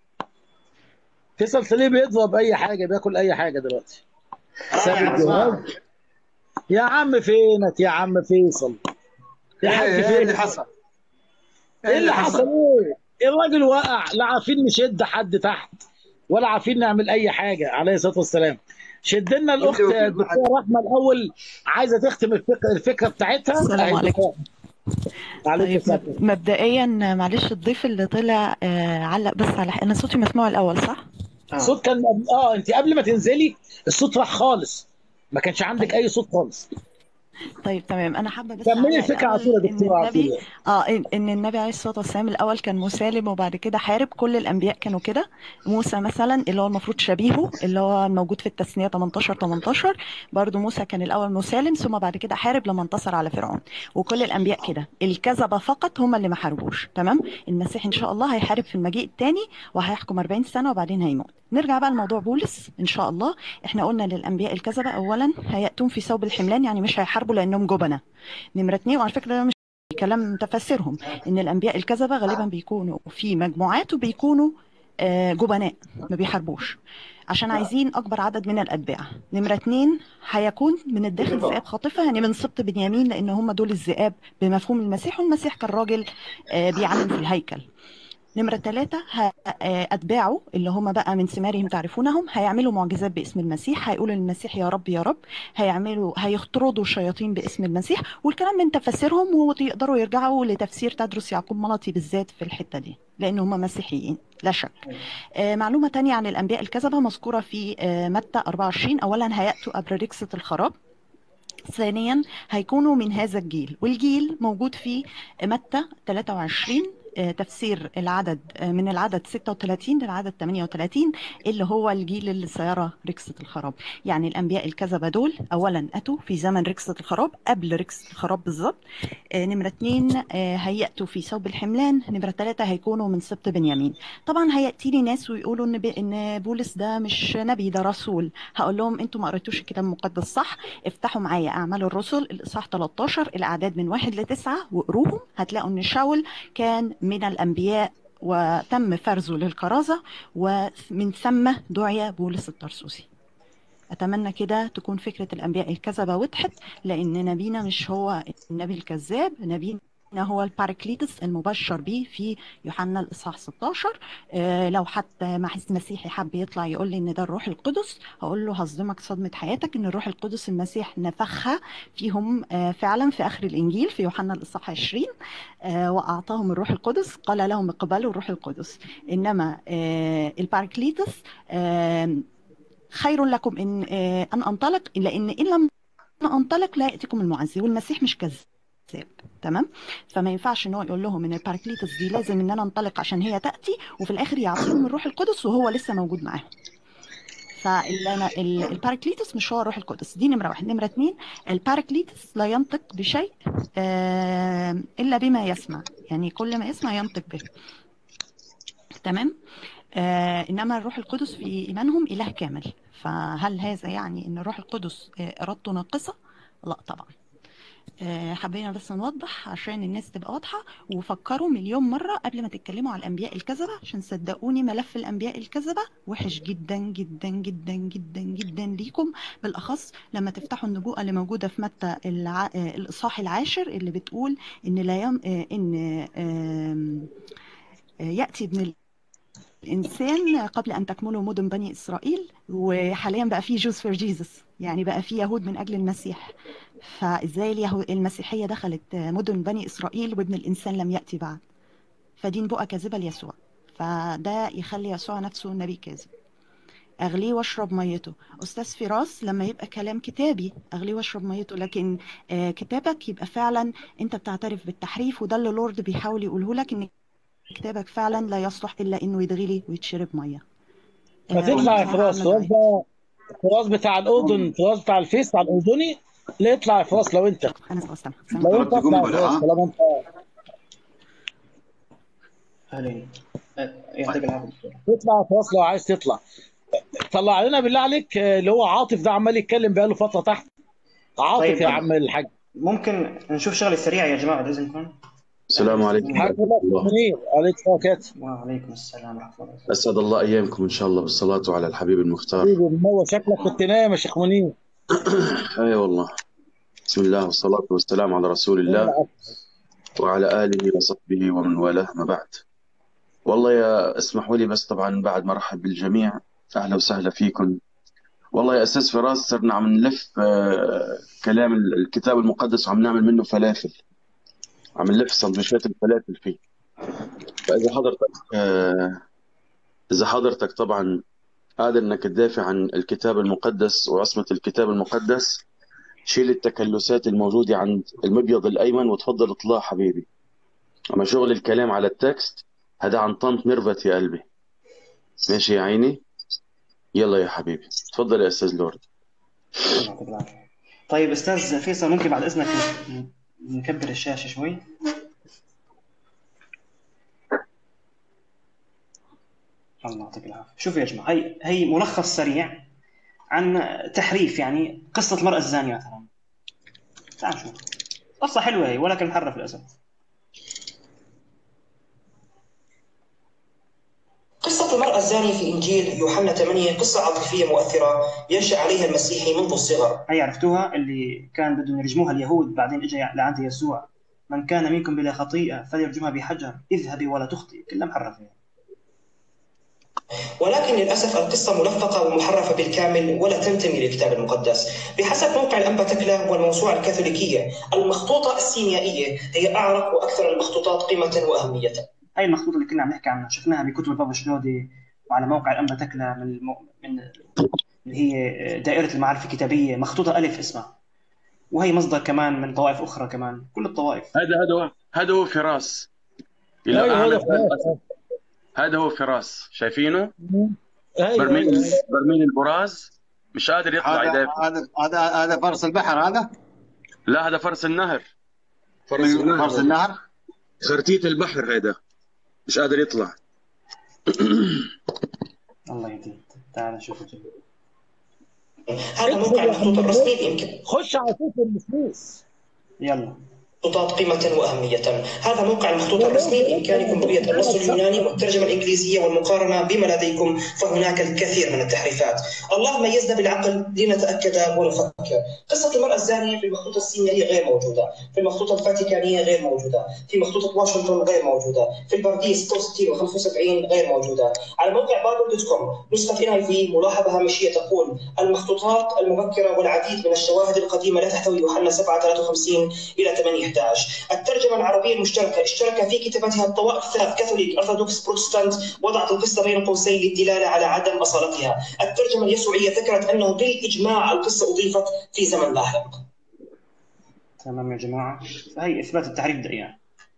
فيصل تلاقيه بيضرب اي حاجه بياكل اي حاجه دلوقتي ساب يعني الجهاز يا عم فينك يا عم فيصل يا حاج ايه ايه فينك اللي حصل؟ ايه اللي حصل ايه الراجل وقع لا عارفين نشد حد تحت ولا عارفين نعمل اي حاجه عليه الصلاه والسلام شد لنا الاخت وكيل ما الدكتوره رحمه الاول عايزه تختم الفكره الفكره بتاعتها السلام أهي عليكم. عليكم طيب السلام مب- مبدئيا معلش الضيف اللي طلع آه، علق بس على انا صوتي مسموع الاول صح؟ آه. الصوت كان اه انت قبل ما تنزلي الصوت راح خالص ما كانش عندك اي صوت خالص طيب تمام انا حابه بس كملي اعلق الفكره على الاول طول يا ان دكتوره النبي عطيه اه ان إن النبي عليه الصلاه والسلام الاول كان مسالم وبعد كده حارب كل الانبياء كانوا كده موسى مثلا اللي هو المفروض شبيهه اللي هو موجود في التثنيه 18 18 برضو موسى كان الاول مسالم ثم بعد كده حارب لما انتصر على فرعون وكل الانبياء كده الكذبه فقط هم اللي ما حاربوش تمام المسيح ان شاء الله هيحارب في المجيء الثاني وهيحكم 40 سنه وبعدين هيموت نرجع بقى لموضوع بولس ان شاء الله احنا قلنا للانبياء الكذبه اولا هياتون في ثوب الحملان يعني مش هيحاربوا لانهم جبنه نمرة اتنين وعلى فكرة ده مش كلام تفسيرهم ان الانبياء الكذبة غالبا بيكونوا في مجموعات وبيكونوا آه، جبناء ما بيحاربوش عشان عايزين اكبر عدد من الاتباع نمرة اتنين هيكون من الداخل ذئاب خاطفة يعني من سبط بنيامين لان هم دول الذئاب بمفهوم المسيح والمسيح كان راجل آه، بيعلم في الهيكل نمرة ثلاثة ه- آه، أتباعه اللي هم بقى من ثمارهم تعرفونهم هيعملوا معجزات باسم المسيح هيقولوا للمسيح يا رب يا رب هيعملوا هيطردوا الشياطين باسم المسيح والكلام من تفسيرهم ويقدروا يرجعوا لتفسير تدرس يعقوب ملطي بالذات في الحتة دي لأن هم مسيحيين لا شك آه، معلومة تانية عن الأنبياء الكذبة مذكورة في آه، متى 24 أولا هيأتوا قبل ركسة الخراب ثانيا هيكونوا من هذا الجيل والجيل موجود في متى 23 آه، تفسير العدد آه، من العدد 36 للعدد 38 اللي هو الجيل اللي سيرى ركسة الخراب يعني الأنبياء الكذبة دول أولا أتوا في زمن ركسة الخراب قبل ركسة الخراب بالظبط آه، نمرة اتنين آه، هيأتوا في ثوب الحملان نمرة ثلاثة هيكونوا من سبط بنيامين طبعا هيأتي لي ناس ويقولوا إن ب- إن بولس ده مش نبي ده رسول هقول لهم انتوا ما قريتوش الكتاب المقدس صح افتحوا معايا أعمال الرسل الإصحاح 13 الأعداد من واحد لتسعة واقروهم هتلاقوا إن شاول كان من الأنبياء وتم فرزه للكرازة ومن ثم دعي بولس الترسوسي أتمنى كده تكون فكرة الأنبياء الكذبة وضحت لأن نبينا مش هو النبي الكذاب نبينا هو الباركليتس المبشر به في يوحنا الإصحاح 16 آه، لو حتى محس مسيحي حب يطلع يقول لي إن ده الروح القدس هقول له هصدمك صدمة حياتك إن الروح القدس المسيح نفخها فيهم آه، فعلا في آخر الإنجيل في يوحنا الإصحاح 20 آه، وأعطاهم الروح القدس قال لهم اقبلوا الروح القدس إنما آه، الباركليتس آه، خير لكم ان آه، ان انطلق لان ان لم انطلق لا ياتيكم المعزي والمسيح مش كذاب تمام فما ينفعش ان هو يقول لهم ان الباركليتس دي لازم ان انا انطلق عشان هي تاتي وفي الاخر يعطيهم الروح القدس وهو لسه موجود معاهم فاللي انا ال- الباركليتس مش هو الروح القدس دي نمره واحد نمره اتنين الباركليتس لا ينطق بشيء آه، الا بما يسمع يعني كل ما يسمع ينطق به تمام آه انما الروح القدس في ايمانهم اله كامل فهل هذا يعني ان الروح القدس آه، ارادته ناقصه لا طبعا آه، حبينا بس نوضح عشان الناس تبقى واضحة وفكروا مليون مرة قبل ما تتكلموا على الأنبياء الكذبة عشان صدقوني ملف الأنبياء الكذبة وحش جدا جدا جدا جدا جدا ليكم بالأخص لما تفتحوا النبوءة اللي موجودة في متى الع... آه، الإصحاح العاشر اللي بتقول إن لا يم... آه، إن آم، آه، يأتي ابن الإنسان قبل أن تكملوا مدن بني إسرائيل وحاليا بقى في جوز فور جيسس يعني بقى في يهود من أجل المسيح فإزاي اليهو- المسيحية دخلت مدن بني إسرائيل وابن الإنسان لم يأتي بعد فدي نبوءة كاذبة ليسوع فده يخلي يسوع نفسه نبي كاذب أغليه واشرب ميته أستاذ فراس لما يبقى كلام كتابي أغليه واشرب ميته لكن آه، كتابك يبقى فعلا أنت بتعترف بالتحريف وده اللي لورد بيحاول يقوله لك إن كتابك فعلا لا يصلح إلا إنه يتغلي ويتشرب مية ما آه، تطلع يا وأنا فراس هعمل فراس ده فراس بتاع الأردن فراس بتاع الفيس بتاع الأردني لا يطلع يا فراس لو أنت أنا سامع سامع لو أنت تقوم اطلع يا ولا فراس ها؟ طالما أنت اهلين أه، يعطيك العافيه دكتور تطلع يا فراس لو عايز تطلع طلع لنا بالله عليك آه، اللي هو عاطف ده عمال يتكلم بقاله فترة تحت عاطف طيب يا عم الحاج ممكن نشوف شغله سريعه يا جماعه باذن الله السلام عليكم حاج ورحمة الله الله منير عليك وبركاته وعليكم السلام ورحمه الله وبركاته أسعد الله أيامكم إن شاء الله بالصلاة على الحبيب المختار حبيبي منور شكلك كنت نايم يا شيخ منير أي والله بسم الله والصلاة والسلام على رسول الله وعلى آله وصحبه ومن والاه ما بعد والله يا اسمحوا لي بس طبعا بعد ما رحب بالجميع أهلا وسهلا فيكم والله يا أساس فراس صرنا عم نلف آه، كلام ال- الكتاب المقدس وعم نعمل منه فلافل عم نلف سندويشات الفلافل فيه فإذا حضرتك آه، إذا حضرتك طبعا قادر إنك تدافع عن الكتاب المقدس وعصمة الكتاب المقدس شيل التكلسات الموجودة عند المبيض الأيمن وتفضل اطلع حبيبي أما شغل الكلام على التكست هذا عن طنط ميرفت يا قلبي ماشي يا عيني يلا يا حبيبي تفضل يا أستاذ لورد الله يعطيك العافية. طيب استاذ فيصل ممكن بعد اذنك ن- نكبر الشاشه شوي الله يعطيك العافيه شوفوا يا جماعه هي هي ملخص سريع عن تحريف يعني قصه المراه الزانيه مثلا تعال نشوف قصه حلوه هي ولكن محرف للاسف قصة المرأة الزانية في إنجيل يوحنا 8 قصة عاطفية مؤثرة ينشأ عليها المسيحي منذ الصغر هي عرفتوها اللي كان بدهم يرجموها اليهود بعدين اجى لعند يسوع من كان منكم بلا خطيئه فليرجمها بحجر اذهبي ولا تخطئي كلها محرفه ولكن للأسف القصة ملفقة ومحرفة بالكامل ولا تنتمي للكتاب المقدس بحسب موقع الأنبا تكلا والموسوعة الكاثوليكية المخطوطة السينيائية هي أعرق وأكثر المخطوطات قيمة وأهمية هاي المخطوطه اللي كنا عم نحكي عنها شفناها بكتب البابا شنودي وعلى موقع الانبا تكلا من المو... من اللي هي دائره المعارف الكتابيه مخطوطه الف اسمها وهي مصدر كمان من طوائف اخرى كمان كل الطوائف هذا هذا هو هذا هو فراس إلى ايوه أعلى هذا الأسف. هذا هو فراس شايفينه ايوه برميل ايوه برميل البراز مش قادر يطلع هذا يدافع هذا هذا هذا فرس البحر هذا لا هذا فرس النهر فرس النهر فرس النهر خرتيت البحر هذا مش قادر يطلع الله يهديك تعال نشوف الجميع. هذا موقع المخطوط الرسمي بإمكان خش على صوت المسلوس يلا مخطوطات قيمة وأهمية هذا موقع المخطوط الرسمي بإمكانكم رؤية النص اليوناني والترجمة الإنجليزية والمقارنة بما لديكم فهناك الكثير من التحريفات الله ميزنا بالعقل لنتأكد ونفكر قصة المرأة الزانية في المخطوطة السينيائية غير موجودة في المخطوطة الفاتيكانية غير موجودة في مخطوطة واشنطن غير موجودة في البرديس 66 و 75 غير موجودة على موقع بابل دوت كوم نسخة ان اي في ملاحظة هامشية تقول المخطوطات المبكرة والعديد من الشواهد القديمة لا تحتوي يوحنا 7 53 إلى 8 11 الترجمة العربية المشتركة اشترك في كتابتها الطوائف الثلاث كاثوليك أرثوذكس بروتستانت وضعت القصة بين قوسين للدلالة على عدم أصالتها الترجمة اليسوعية ذكرت أنه بالإجماع القصة أضيفت في زمن لاحق تمام يا جماعه فهي اثبات التحريف ده يعني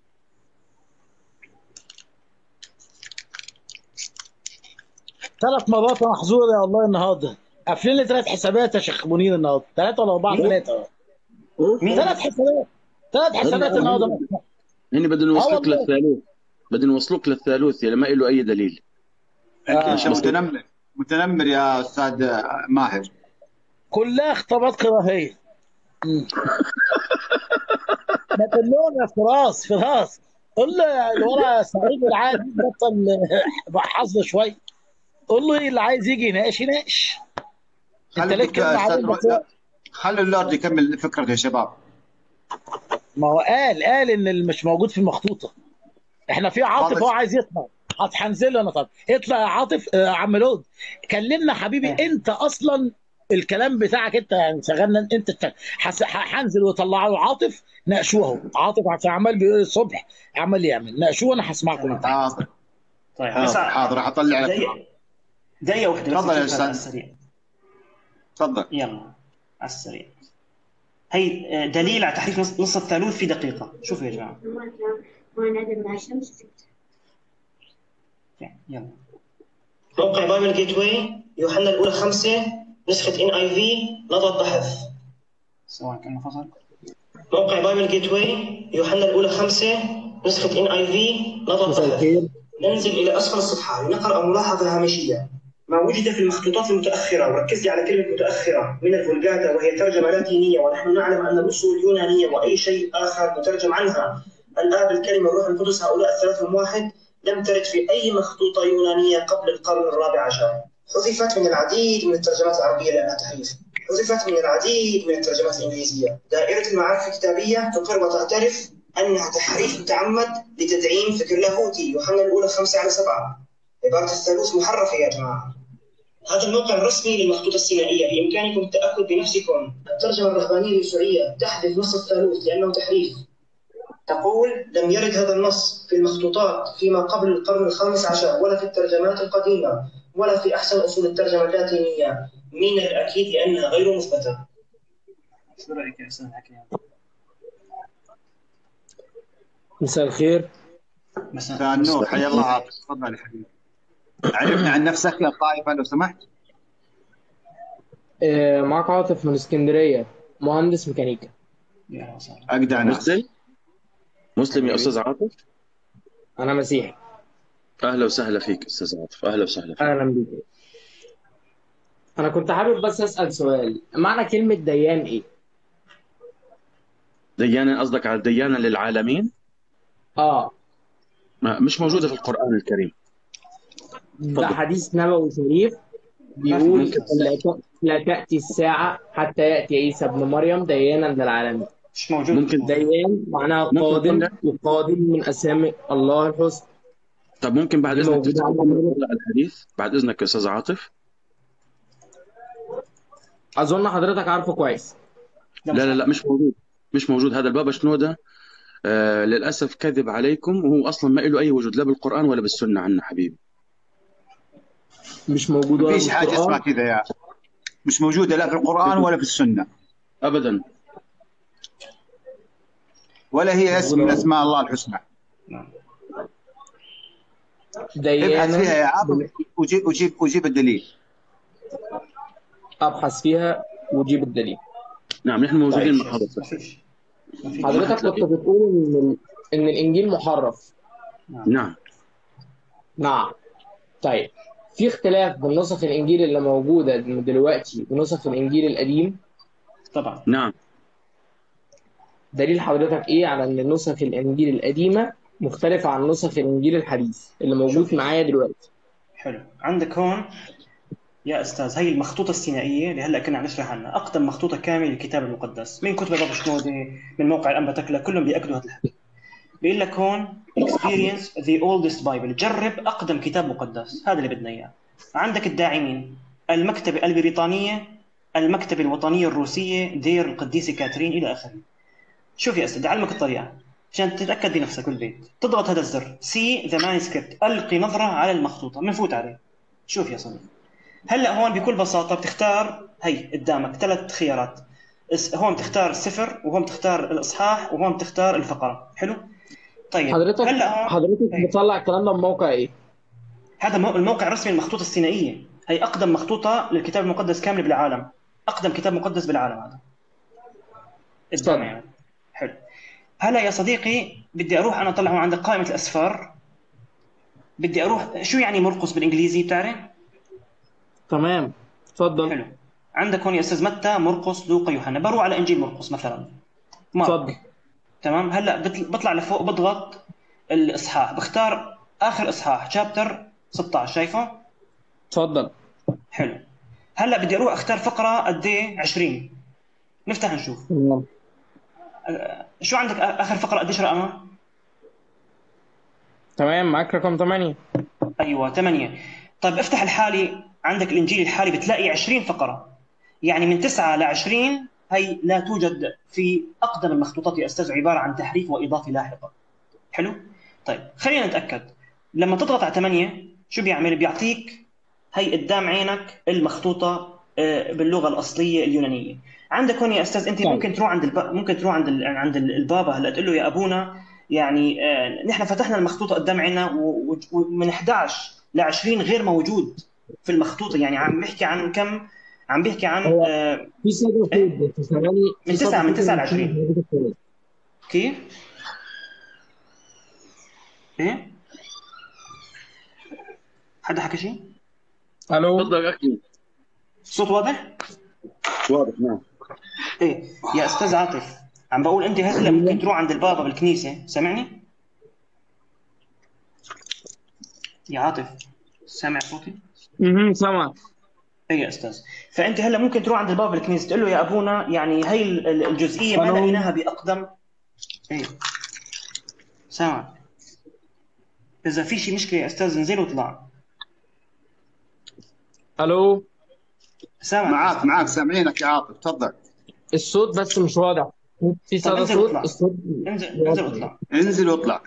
ثلاث مرات انا محظوظ يا والله النهارده قافلين لي ثلاث حسابات يا شيخ منير النهارده ثلاثه ولا اربعه ثلاثه مين ثلاث حسابات ثلاث حسابات النهارده هن بدهم آه يوصلوك والله. للثالوث بدهم يوصلوك للثالوث اللي ما له اي دليل انت آه. انت متنمر متنمر يا استاذ ماهر كلها اختبارات كراهيه مم. ما تقولون يا فراس فراس قول له اللي ورا سعيد العادي بطل حظ شوي قول له اللي عايز يجي يناقش يناقش انت خلي ليك كلمه الدكتور عليه استاذ بس خلوا اللورد يكمل فكرته يا شباب ما هو قال قال ان اللي مش موجود في المخطوطه احنا في عاطف خالص. هو عايز يطلع عاطف هنزل له انا طب اطلع يا عاطف آه، عم لود كلمنا حبيبي إيه. انت اصلا الكلام بتاعك انت يعني شغلنا انت الت- حس- ح- هنزل وطلع له عاطف ناقشوه اهو عاطف عشان عمال بيقول الصبح عمال يعمل ناقشوه انا هسمعكم انت حاضر طيب بس حاضر حاضر راح اطلع لك دقيقه دقيقه واحده بس تفضل يا نشوف أستاذ. على السريع تفضل يلا على السريع هي آه، دليل على تحريف نص, نص الثالوث في دقيقه شوفوا يا جماعه ونادى من الشمس يلا موقع بايبل جيت واي يوحنا الأولى خمسة نسخة ان اي في نظرة بحث سواء كان فصل موقع بايبل جيت واي يوحنا الأولى خمسة نسخة ان اي في نظرة مساء بحث الخير ننزل إلى أسفل الصفحة لنقرأ ملاحظة هامشية ما وجد في المخطوطات المتأخرة وركز لي على كلمة متأخرة من الفولجاتا وهي ترجمة لاتينية ونحن نعلم أن الأصول يونانية وأي شيء آخر مترجم عنها الآب الكلمة والروح القدس هؤلاء الثلاثة واحد لم ترد في أي مخطوطة يونانية قبل القرن الرابع عشر حذفت من العديد من الترجمات العربية لأنها تحريف حذفت من العديد من الترجمات الإنجليزية دائرة المعارف الكتابية تقر وتعترف أنها تحريف متعمد لتدعيم فكر لاهوتي يوحنا الأولى خمسة على سبعة عبارة الثالوث محرفة يا جماعة هذا الموقع الرسمي للمخطوطة السينائية بإمكانكم التأكد بنفسكم الترجمة الرهبانية اليسوعية تحذف نص الثالوث لأنه تحريف تقول لم يرد هذا النص في المخطوطات فيما قبل القرن الخامس عشر ولا في الترجمات القديمة ولا في أحسن أصول الترجمة اللاتينية من الأكيد أنها غير مثبتة شو رايك يا استاذ حكيم؟ مساء الخير مساء مساء النور حيا الله عاطف تفضل يا حبيبي عرفنا عن نفسك يا طائفه لو سمحت آه، معك عاطف من اسكندرية مهندس ميكانيكا يا أهلا وسهلا اجدع ناس مسلم مسلم يا استاذ عاطف أنا مسيحي اهلا وسهلا فيك استاذ عاطف اهلا وسهلا فيك أهلا بيك أنا كنت حابب بس أسأل سؤال معنى كلمة ديان إيه؟ ديانه قصدك على الديانه للعالمين آه ما مش موجوده في القران الكريم ده اتفضل. حديث نبوي شريف بيقول ممكن. لا ت- لا تأتي الساعة حتى يأتي عيسى ابن مريم ديانا للعالمين مش موجود ممكن ديان معناها ممكن قادم تقول وقادم من أسامي الله الحسنى طب ممكن بعد دي اذنك موجودة تفتح على لنا الحديث بعد اذنك يا استاذ عاطف أظن حضرتك عارفه كويس ده لا لا مش لا مش موجود مش موجود هذا البابا شنودة آه للاسف كذب عليكم وهو اصلا ما له اي وجود لا بالقران ولا بالسنه عنا حبيبي مش موجود ما ولا فيش حاجه اسمها بالقرآن كذا يا أخي. مش موجوده لا في القران ولا في السنه ابدا ولا هي اسم من اسماء الله الحسنى نعم. ابحث فيها يا ديانا عاطف وجيب وجيب وجيب الدليل أبحث فيها وأجيب الدليل نعم نحن موجودين مع ما حضرتك فيش ما فيش حضرتك كنت بتقول إن ال- إن الإنجيل محرف نعم نعم طيب في اختلاف بين نسخ الإنجيل اللي موجودة دلوقتي ونسخ الإنجيل القديم طبعا نعم دليل حضرتك إيه على إن نسخ الإنجيل القديمة مختلفة عن نسخ الإنجيل الحديث اللي موجود معايا دلوقتي حلو عندك هون يا استاذ هي المخطوطه السينائيه اللي هلا كنا عم نشرح عنها اقدم مخطوطه كامله للكتاب المقدس من كتب بابا شنوده من موقع الانبا تكلا كلهم بياكدوا هذا الحكي بيقول لك هون experience the oldest bible جرب اقدم كتاب مقدس هذا اللي بدنا اياه عندك الداعمين المكتبه البريطانيه المكتبه الوطنيه الروسيه دير القديسه كاترين الى اخره شوف يا استاذ اعلمك الطريقه عشان تتاكد بنفسك بالبيت تضغط هذا الزر سي ذا مانسكريبت القي نظره على المخطوطه بنفوت عليه شوف يا صديقي هلا هون بكل بساطه بتختار هي قدامك ثلاث خيارات اس- هون بتختار السفر وهون بتختار الاصحاح وهون بتختار الفقره حلو طيب حضرتك هلا هون حضرتك أيوة. بتطلع الكلام ده من موقع إيه؟ هذا مو- الموقع الرسمي للمخطوطه السينائيه هي اقدم مخطوطه للكتاب المقدس كامل بالعالم اقدم كتاب مقدس بالعالم هذا قدام يعني حلو هلا يا صديقي بدي اروح انا اطلع هون عندك قائمه الاسفار بدي اروح شو يعني مرقس بالانجليزي بتعرف تمام اتفضل حلو عندك هون يا استاذ متى مرقس لوقا يوحنا بروح على انجيل مرقس مثلا مارك اتفضل تمام هلا بطل- بطلع لفوق بضغط الاصحاح بختار اخر اصحاح شابتر 16 شايفه اتفضل حلو هلا بدي اروح اختار فقره قد ايه 20 نفتح نشوف تمام. أه، شو عندك آ- اخر فقره قديش رقمها تمام معاك رقم 8 ايوه 8 طيب افتح الحالي عندك الانجيل الحالي بتلاقي 20 فقره يعني من 9 ل 20 هي لا توجد في اقدم المخطوطات يا استاذ عباره عن تحريف واضافه لاحقه حلو طيب خلينا نتاكد لما تضغط على 8 شو بيعمل بيعطيك هي قدام عينك المخطوطه آه، باللغه الاصليه اليونانيه عندك هون يا استاذ انت طيب. ممكن تروح عند الب... ممكن تروح عند ال... عند ال- البابا هلا تقول له يا ابونا يعني آه، نحن فتحنا المخطوطه قدام عيننا و- و- ومن 11 ل 20 غير موجود في المخطوطه يعني عم بيحكي عن كم عم بيحكي عن هو- آه، في صدى إيه؟ فوق بس ثواني في من صدى تسعة- من فوق تسعة ل بس 20. موجودة في الصورة. كيف؟ ايه؟ حدا حكى شيء؟ الو تفضل يا اخي الصوت واضح؟ واضح نعم ايه يا استاذ عاطف عم بقول انت هلا ممكن تروح عند البابا بالكنيسه سامعني؟ يا عاطف سامع صوتي؟ اها سامع اي يا استاذ فانت هلا ممكن تروح عند البابا بالكنيسه تقول له يا ابونا يعني هي ال- ال- الجزئيه ما ألو. لقيناها باقدم ايه سامع اذا في شيء مشكله يا استاذ انزل واطلع الو سامع معاك معاك سامعينك يا عاطف تفضل الصوت بس مش واضح في طب صدى انزل صوت واطلع. الصوت انزل انزل واطلع انزل واطلع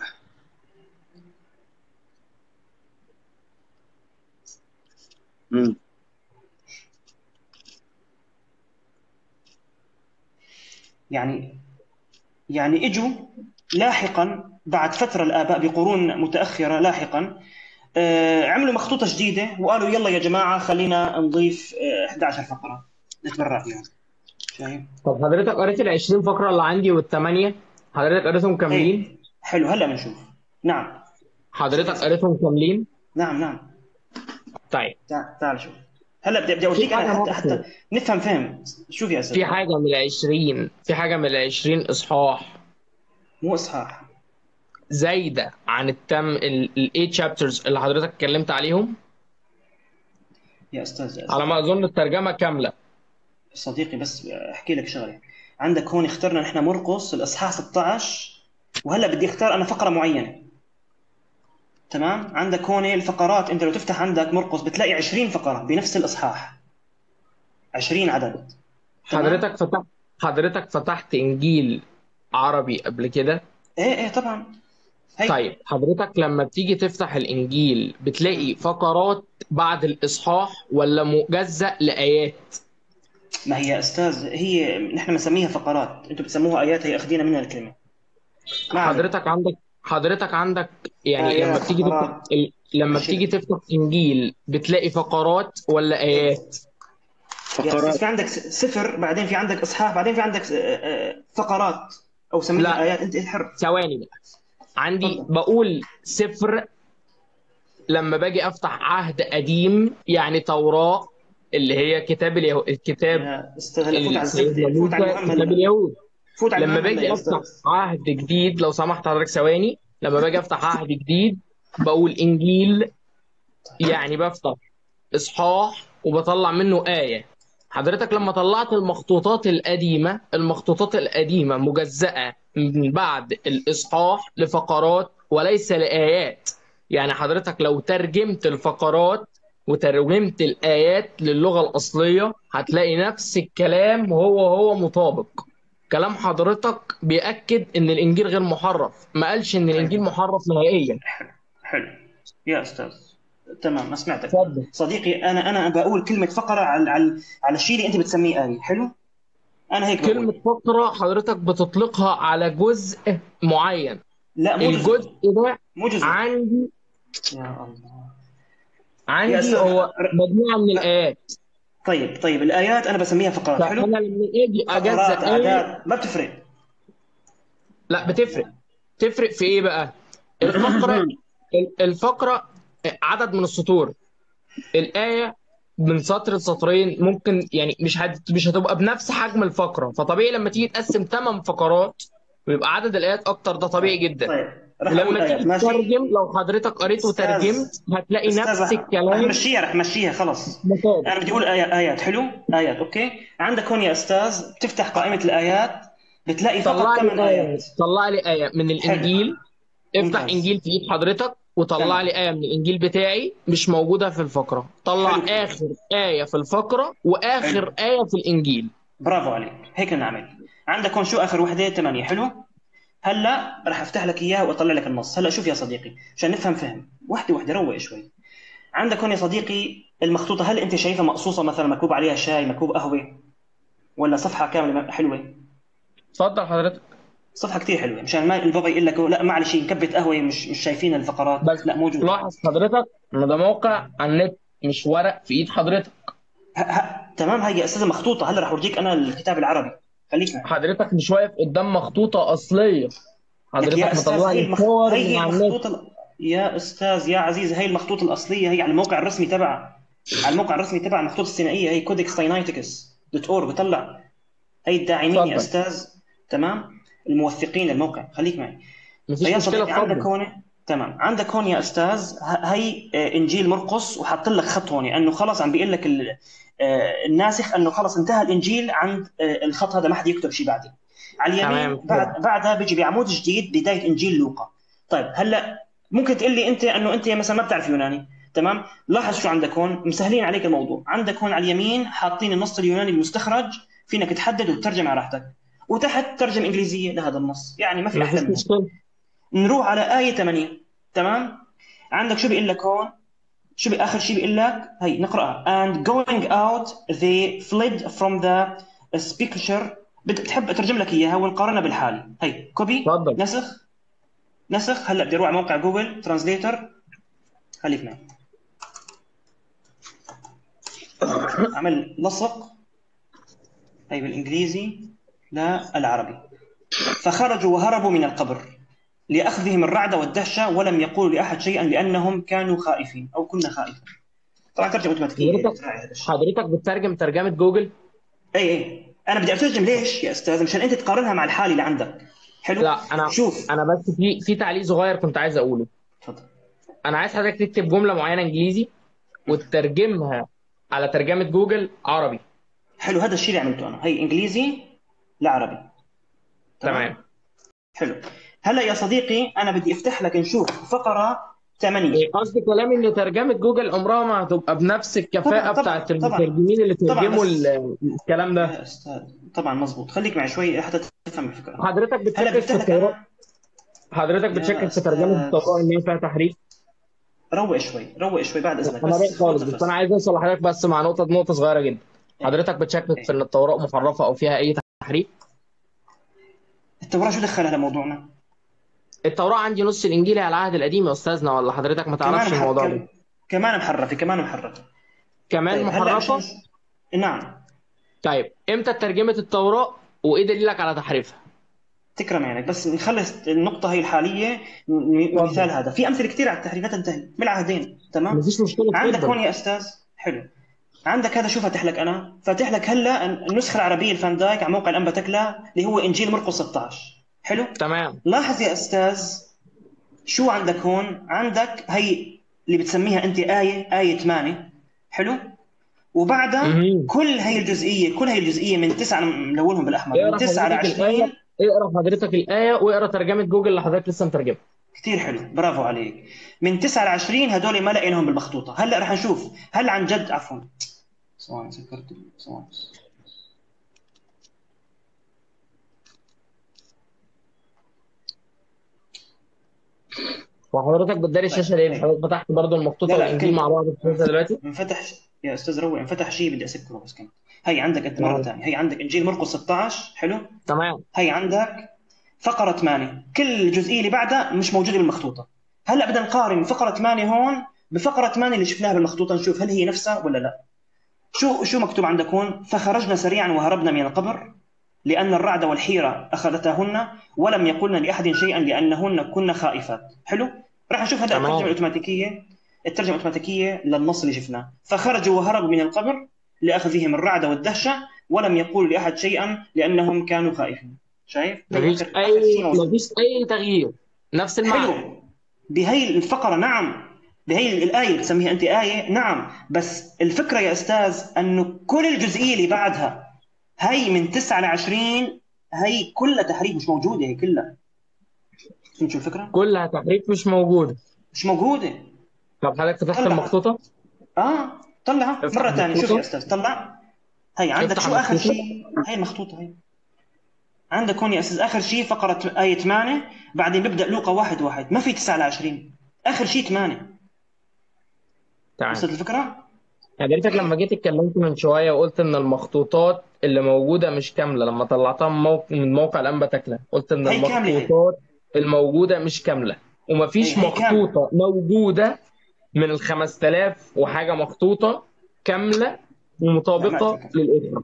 مم. يعني يعني اجوا لاحقا بعد فتره الاباء بقرون متاخره لاحقا آه، عملوا مخطوطه جديده وقالوا يلا يا جماعه خلينا نضيف آه، 11 فقره نتبرع فيهم شايف؟ طب حضرتك قريت ال 20 فقرة اللي عندي والثمانية حضرتك قريتهم كاملين ايه حلو هلا بنشوف نعم حضرتك قريتهم كاملين نعم نعم طيب تعال تعال شوف هلا بدي بدي في اورجيك حاجة انا حتى ناقصة حتى نفهم فهم شوف يا استاذ في حاجة من ال 20 في حاجة من ال 20 إصحاح مو اصحاح زايدة عن التم ال 8 chapters اللي حضرتك اتكلمت عليهم يا استاذ على ما أظن الترجمة كاملة صديقي بس احكي لك شغله عندك هون اخترنا نحن مرقص الاصحاح 16 وهلا بدي اختار انا فقره معينه تمام عندك هون الفقرات انت لو تفتح عندك مرقص بتلاقي 20 فقره بنفس الاصحاح 20 عدد تمام حضرتك فتحت حضرتك فتحت إنجيل عربي قبل كده ايه ايه طبعا هي طيب حضرتك لما بتيجي تفتح الإنجيل بتلاقي فقرات بعد الإصحاح ولا مجزأ لآيات ما هي يا استاذ هي نحن بنسميها فقرات انتم بتسموها ايات هي اخذينا منها الكلمه ما علينا حضرتك عندك حضرتك عندك يعني لما ايات بتيجي تفتح فقرات ال- لما ماشي بتيجي تفتح إنجيل بتلاقي فقرات ولا آيات يا استاذ فقرات في عندك س- سفر بعدين في عندك اصحاح بعدين في عندك آه، آه، فقرات او سميها لا ايات انت حر ثواني بقى عندي تفضل بقول سفر لما باجي افتح عهد قديم يعني توراة اللي هي كتاب اليهو... الكتاب يا استاذ هلا فوت على ال- سيدنا الزبده فوت على موسى المهم كتاب هلا اليهود فوت على لما المهم هلا باجي يا افتح استاذ عهد جديد لو سمحت حضرتك ثواني لما باجي افتح عهد جديد بقول انجيل يعني بفتح اصحاح وبطلع منه آية حضرتك لما طلعت المخطوطات القديمة المخطوطات القديمة مجزأة من بعد الإصحاح لفقرات وليس لآيات يعني حضرتك لو ترجمت الفقرات وترجمت الآيات للغة الأصلية هتلاقي نفس الكلام هو هو مطابق كلام حضرتك بيأكد إن الإنجيل غير محرف ما قالش إن الإنجيل طيب محرف نهائيا حلو يا استاذ تمام ما سمعتك اتفضل صديقي انا انا بقول كلمه فقره على على على الشيء اللي انت بتسميه آية حلو انا هيك كلمة بقول فقرة حضرتك بتطلقها على جزء معين لا مو جزء الجزء ده مو جزء عندي يا الله يا عندي استاذ هو ر- مجموعة من الآيات طيب طيب الايات انا بسميها فقرات حلو فأنا لما أجي فقرات أجزأ آية اعداد ما بتفرق لا بتفرق تفرق في إيه بقى؟ الفقرة الفقرة عدد من السطور الآية من سطر لسطرين ممكن يعني مش هت... مش هتبقى بنفس حجم الفقرة فطبيعي لما تيجي تقسم 8 فقرات ويبقى عدد الآيات أكتر ده طبيعي جدا طيب راح اقول ولما ايات تيجي ماشي تترجم لو حضرتك قريت استاذ وترجمت هتلاقي استاذ نفس رح رح الكلام مشيها رح مشيها خلص مطابق انا بدي اقول آيات, ايات حلو ايات اوكي عندك هون يا استاذ بتفتح قائمه الايات بتلاقي فقط طلع لي 8 آية ايات طلع لي آية من حلو الإنجيل افتح ممتاز إنجيل في إيد حضرتك وطلع تمام لي آية من الإنجيل بتاعي مش موجودة في الفقرة طلع حلو كده آخر آية في الفقرة حلو وآخر آية في الإنجيل برافو عليك هيك نعمل عندك هون شو اخر وحده 8 حلو هلا راح افتح لك اياها واطلع لك النص هلا شوف يا صديقي عشان نفهم فهم وحده وحده روق شوي عندك هون يا صديقي المخطوطه هل انت شايفها مقصوصه مثلا مكتوب عليها شاي مكتوب قهوه ولا صفحه كامله حلوه اتفضل حضرتك صفحه كثير حلوه مشان ما البابا يقول لك لا معلش نكبت قهوه مش مش شايفين الفقرات بس لا موجوده لاحظ حضرتك ان ده موقع على النت مش ورق في ايد حضرتك ه... ه... تمام هي يا استاذه مخطوطه هلا راح اورجيك انا الكتاب العربي خليك معي حضرتك مش واقف قدام مخطوطة أصلية لك حضرتك يا استاذ مطلع هي لي المخ... صور هي من هي على النت المخطوطه ال- يا استاذ يا عزيز هي المخطوطه الاصليه هي على الموقع الرسمي تبع على الموقع الرسمي تبع المخطوطه السينائيه هي كودكس ساينايتكس دوت اورg بطلع هي الداعمين يا اتفضل استاذ تمام الموثقين الموقع خليك معي مفيش فيا مشكلة صديقي عندك اتفضل هون تمام عندك هون يا استاذ ه- هي آه، انجيل مرقس وحاط لك خط هون انه خلص عم بيقول لك ال- آه، الناسخ انه خلص انتهى الانجيل عند آه، الخط هذا ما حد يكتب شيء بعده على اليمين تمام كده بعد بعدها بيجي بعمود جديد بدايه انجيل لوقا طيب هلا ممكن تقول لي انت انه انت مثلا ما بتعرف يوناني تمام لاحظ شو عندك هون مسهلين عليك الموضوع عندك هون على اليمين حاطين النص اليوناني المستخرج فينك تحدد وتترجم على راحتك وتحت ترجمه انجليزيه لهذا النص يعني ما في مفيش احلى منها مشكلة نروح على آية 8 تمام عندك شو بيقول لك هون شو بآخر شيء بيقول لك هي نقرأها and going out they fled from the scripture بدك تحب اترجم لك اياها ونقارنها بالحالي هي كوبي اتفضل نسخ نسخ هلا بدي اروح على موقع جوجل ترانزليتر خليك معي عمل لصق هي بالانجليزي لا العربي فخرجوا وهربوا من القبر لاخذهم الرعد والدهشه ولم يقولوا لاحد شيئا لانهم كانوا خائفين او كنا خائفين طبعا ترجمه اوتوماتيكيه حضرتك تراعي هذا الشيء حضرتك بتترجم ترجمه جوجل اي اي انا بدي اترجم ليش يا استاذ مشان انت تقارنها مع الحالي اللي عندك حلو لا انا شوف انا بس في في تعليق صغير كنت عايز اقوله تفضل انا عايز حضرتك تكتب جمله معينه انجليزي وتترجمها على ترجمه جوجل عربي حلو هذا الشيء اللي عملته انا هي انجليزي لعربي تمام حلو هلا يا صديقي انا بدي افتح لك نشوف فقره 8 إيه، قصدي كلامي ان ترجمه جوجل عمرها ما هتبقى بنفس الكفاءه طبعاً، طبعاً، بتاعت طبعاً. المترجمين اللي طبعاً، ترجموا بس- ال- الكلام ده يا استاذ طبعا مزبوط خليك معي شوي حتى تفهم الفكره حضرتك هلا بتشكك بفتح في لك التوراة انا حضرتك يا بتشكك في أستاذ. ترجمه التوراة ان هي فيها تحريف روق شوي روق شوي بعد اذنك انا رايق بس خالص نقطة بس انا عايز اوصل لحضرتك بس مع نقطه نقطه صغيره جدا حضرتك بتشكك في ان التوراة محرفه او فيها اي تحريف التوراة شو دخلها لموضوعنا؟ التوراة عندي نص الانجيل على العهد القديم يا استاذنا ولا حضرتك ما تعرفش كمان الموضوع محر... ده كمان محرفة كمان محرفة كمان طيب هلا محرفه مشان نعم طيب امتى ترجمه التوراة وايه دليلك على تحريفها تكرم عينك بس نخلص النقطة هي الحالية م- مثال هذا في أمثلة كثير على التحريفات تنتهي بالعهدين تمام مفيش مشكله عندك اتفضل. هون يا أستاذ حلو عندك هذا شو فاتح لك أنا فاتح لك هلا النسخة العربية الفان دايك على موقع الأنبا تكلا اللي هو إنجيل مرقس 16 حلو تمام لاحظ يا أستاذ شو عندك هون عندك هي اللي بتسميها أنت آية آية 8 حلو وبعدها مهم. كل هي الجزئية كل هي الجزئية من 9 ملونهم بالأحمر من اقرا 9 ل حضرتك 20 الايه اقرا حضرتك الايه واقرا ترجمه جوجل اللي حضرتك لسه مترجمها كثير حلو برافو عليك من 9 ل 20 هدول ما لقيناهم بالمخطوطه هلا رح نشوف هل عن جد عفوا ثواني سكرت ثواني وحضرتك بتداري الشاشه ليه؟ حضرتك فتحت برضه المخطوطه لا، لا، والانجيل كنت- مع بعض في الشاشه دلوقتي انفتح يا استاذ روي انفتح شيء بدي اسكره بس كنت هي عندك انت مره نعم. ثانيه هي عندك انجيل مرقس 16 حلو تمام هي عندك فقره 8 كل الجزئيه اللي بعدها مش موجوده بالمخطوطه هلا بدنا نقارن فقره 8 هون بفقره 8 اللي شفناها بالمخطوطه نشوف هل هي نفسها ولا لا شو شو مكتوب عندك هون فخرجنا سريعا وهربنا من القبر لأن الرعد والحيرة أخذتهن ولم يقلن لأحد شيئا لأنهن كن خائفات حلو راح نشوف هذا تمام. الترجمة الأوتوماتيكية الترجمة الأوتوماتيكية للنص اللي شفناه فخرجوا وهربوا من القبر لأخذهم الرعد والدهشة ولم يقولوا لأحد شيئا لأنهم كانوا خائفين شايف؟ مفيش آخر- آخر شيء اي موجود. مفيش اي تغيير نفس المعنى حلو بهي الفقرة نعم بهي الآية اللي بتسميها أنت آية نعم بس الفكرة يا أستاذ أنه كل الجزئية اللي بعدها هي من 9 ل 20 هي كلها تحريف مش موجودة هي كلها فهمت شو الفكرة؟ كلها تحريف مش موجوده مش موجودة طب حضرتك فتحت طلع. المخطوطه اه طلعها افتح مرة ثانية شوف المخطوطة. يا أستاذ طلع هي عندك افتح شو آخر المخطوطة. شيء هي المخطوطة هي عندك هون يا أستاذ آخر شيء فقرة آية 8 بعدين بيبدأ لوقا واحد واحد ما في 9 ل 20 آخر شيء 8 تمام وصلت الفكرة؟ حضرتك لما جيت اتكلمت من شويه وقلت ان المخطوطات اللي موجوده مش كامله لما طلعتها من موقع, من موقع الانبا تكلا قلت ان هي كاملة هي. المخطوطات الموجوده مش كامله ومفيش هي- هي كاملة. مخطوطه موجوده من ال 5000 وحاجه مخطوطه كامله لا، ومطابقه ما أتذكر. للاخرى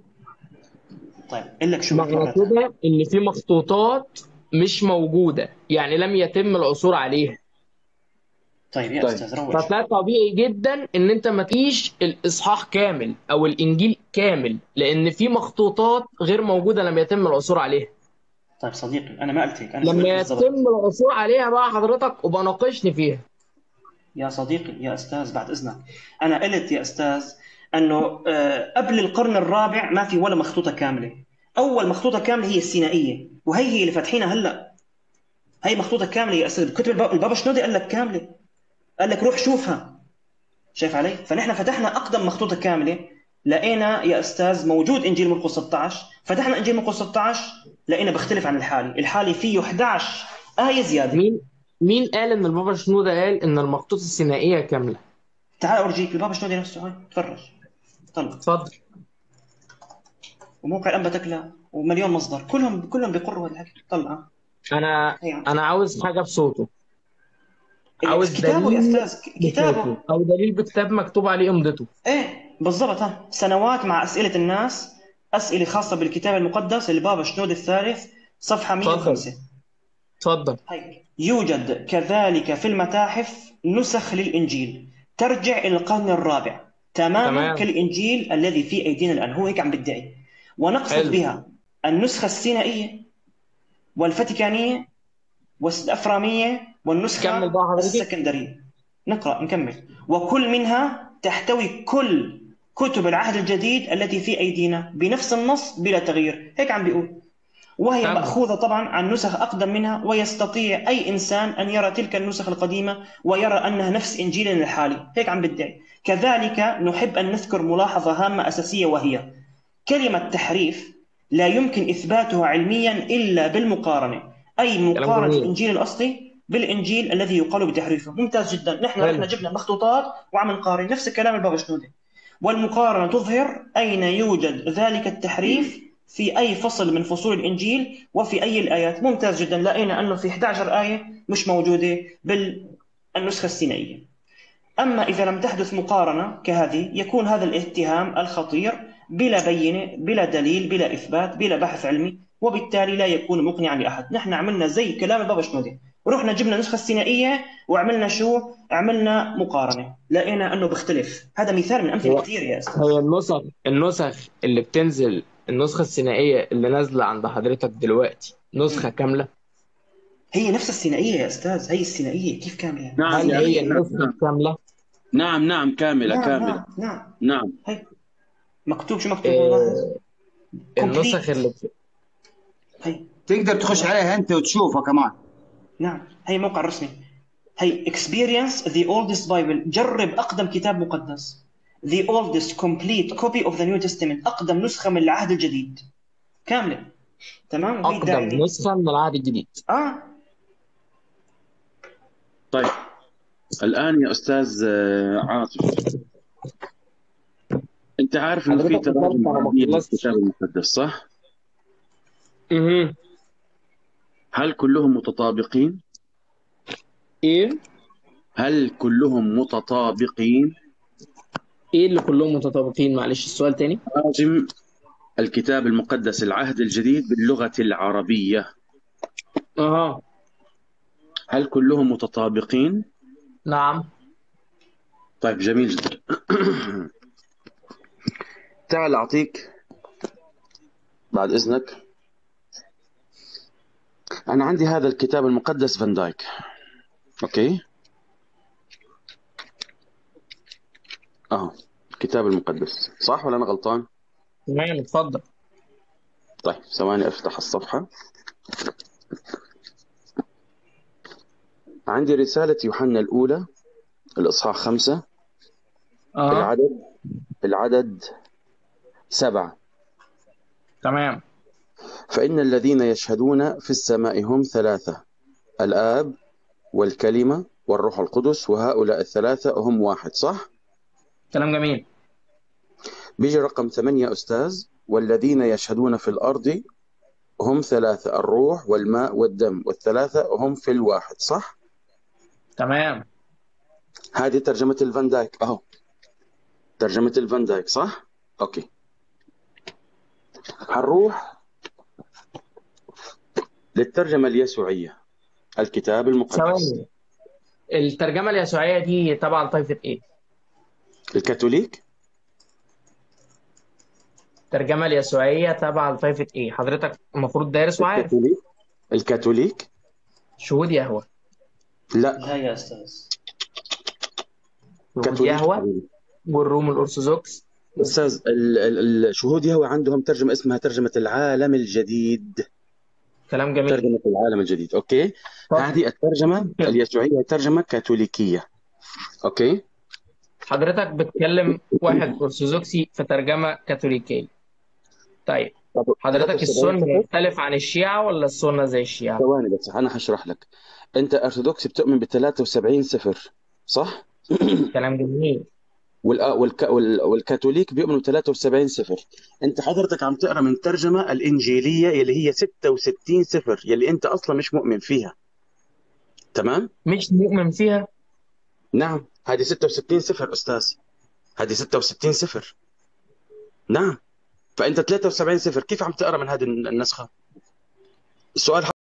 طيب اقول لك شو معنى مرة كده ان في مخطوطات مش موجوده يعني لم يتم العثور عليها طيب يا طيب. استاذ روش فتلاقي طبيعي جدا ان انت ما تقيش الاصحاح كامل او الانجيل كامل لان في مخطوطات غير موجوده لم يتم العثور عليها طيب صديقي انا ما قلت هيك انا شو قلت لما بالضبط يتم العثور عليها بقى حضرتك وبقى ناقشني فيها يا صديقي يا استاذ بعد اذنك انا قلت يا استاذ انه آه، قبل القرن الرابع ما في ولا مخطوطه كامله اول مخطوطه كامله هي السينائيه وهي هي اللي فاتحينها هلا هي مخطوطه كامله يا استاذ كتب البابا, البابا شنودي قال لك كامله قال لك روح شوفها شايف علي فنحن فتحنا اقدم مخطوطه كامله لقينا يا استاذ موجود انجيل مرقس 16 فتحنا انجيل مرقس 16 لقينا بيختلف عن الحالي الحالي فيه 11 ايه زياده مين مين قال ان البابا شنودة قال ان المخطوطه السينائيه كامله تعال اورجيك البابا شنودي نفسه هاي تفرج طلع اتفضل وموقع الانبا تكلا ومليون مصدر كلهم كلهم بيقروا هذا الحكي طلع انا هي. انا عاوز حاجه بصوته عاوز كتابه يا دليل استاذ ك- كتابه بصوته او دليل بكتاب مكتوب عليه امضته ايه بالضبط ها سنوات مع اسئله الناس اسئله خاصه بالكتاب المقدس لبابا شنود الثالث صفحه 105 اتفضل هيك يوجد كذلك في المتاحف نسخ للإنجيل ترجع إلى القرن الرابع تماما تمام. كالإنجيل الذي في أيدينا الآن هو هيك عم بدعي ونقصد حلو. بها النسخة السينائية والفاتيكانية والأفرامية والنسخة كمل بقى حضرتك. السكندرية نقرأ نكمل وكل منها تحتوي كل كتب العهد الجديد التي في أيدينا بنفس النص بلا تغيير هيك عم بيقول وهي تمام. مأخوذة طبعا عن نسخ أقدم منها ويستطيع أي إنسان أن يرى تلك النسخ القديمة ويرى أنها نفس إنجيلنا الحالي هيك عم بدعي كذلك نحب أن نذكر ملاحظة هامة أساسية وهي كلمة تحريف لا يمكن إثباتها علميا إلا بالمقارنة أي مقارنة جميل. الإنجيل الأصلي بالإنجيل الذي يقال بتحريفه ممتاز جدا نحن حلو. رحنا جبنا مخطوطات وعم نقارن نفس الكلام البابا شنودة والمقارنة تظهر أين يوجد ذلك التحريف في أي فصل من فصول الإنجيل وفي أي الآيات ممتاز جدا لقينا أنه في 11 آية مش موجودة بالنسخة السينائية أما إذا لم تحدث مقارنة كهذه يكون هذا الاتهام الخطير بلا بينة بلا دليل بلا إثبات بلا بحث علمي وبالتالي لا يكون مقنعا لأحد نحن عملنا زي كلام البابا شنودة ورحنا جبنا النسخة السينائية وعملنا شو عملنا مقارنة لقينا أنه بيختلف هذا مثال من أمثلة هو- كثير يا أستاذ هي النسخ النسخ اللي بتنزل النسخة الثنائية اللي نازلة عند حضرتك دلوقتي نسخة كاملة هي نفس السينائية يا أستاذ هي السينائية كيف كاملة نعم هل يا هي أخي النسخة كاملة؟ نعم نعم كاملة نعم كاملة نعم نعم نعم هي مكتوب شو مكتوب آه، لاحظ النسخ اللي هي تقدر تخش عليها انت وتشوفها كمان نعم هي الموقع الرسمي هي experience the oldest bible جرب أقدم كتاب مقدس the oldest complete copy of the New Testament أقدم نسخة من العهد الجديد كاملة تمام وهي أقدم داعية. نسخة من العهد الجديد آه طيب الآن يا أستاذ آه، عاطف أنت عارف إنه في حضرتك تراجم اتفضل، أنا ما عربية خلصتش. للكتاب المقدس صح؟ اها هل كلهم متطابقين؟ إيه؟ هل كلهم متطابقين؟ إيه اللي كلهم متطابقين؟ معلش السؤال تاني تراجم الكتاب المقدس العهد الجديد باللغة العربية أها هل كلهم متطابقين؟ نعم طيب جميل جدا تعال أعطيك بعد إذنك أنا عندي هذا الكتاب المقدس فان دايك أوكي أهو الكتاب المقدس صح ولا أنا غلطان؟ تمام اتفضل طيب ثواني أفتح الصفحة عندي رسالة يوحنا الأولى الإصحاح خمسة أها العدد العدد سبعة تمام فإن الذين يشهدون في السماء هم ثلاثة الآب والكلمة والروح القدس وهؤلاء الثلاثة هم واحد صح؟ كلام جميل بيجي رقم ثمانية أستاذ والذين يشهدون في الأرض هم ثلاثة الروح والماء والدم والثلاثة هم في الواحد صح؟ تمام هذه ترجمة الفان دايك أهو ترجمة الفان دايك صح؟ أوكي هنروح للترجمة اليسوعية الكتاب المقدس ثواني الترجمة اليسوعية دي تبع لطائفة إيه؟ الكاثوليك الترجمة اليسوعية تبع لطائفة إيه؟ حضرتك المفروض دارس وعارف الكاثوليك الكاثوليك شهود يهوه لا لا يا أستاذ شهود كاثوليك يهوه حبيبي. والروم الأرثوذكس أستاذ ال- ال- الشهود يهوه عندهم ترجمة اسمها ترجمة العالم الجديد كلام جميل ترجمة العالم الجديد أوكي طب هذه الترجمة اليسوعية ترجمة كاثوليكية أوكي حضرتك بتكلم واحد أرثوذكسي في ترجمة كاثوليكية طيب طب حضرتك السنة 73 مختلف عن الشيعة ولا السنة زي الشيعة؟ ثواني بس أنا هشرح لك أنت أرثوذكسي بتؤمن ب 73 سفر صح؟ كلام جميل والآ- والك... وال- والكاثوليك بيؤمنوا 73 سفر انت حضرتك عم تقرا من ترجمه الانجيليه اللي هي 66 سفر يلي انت اصلا مش مؤمن فيها تمام مش مؤمن فيها نعم هذه 66 سفر استاذ هذه 66 سفر نعم فانت 73 سفر كيف عم تقرا من هذه النسخه السؤال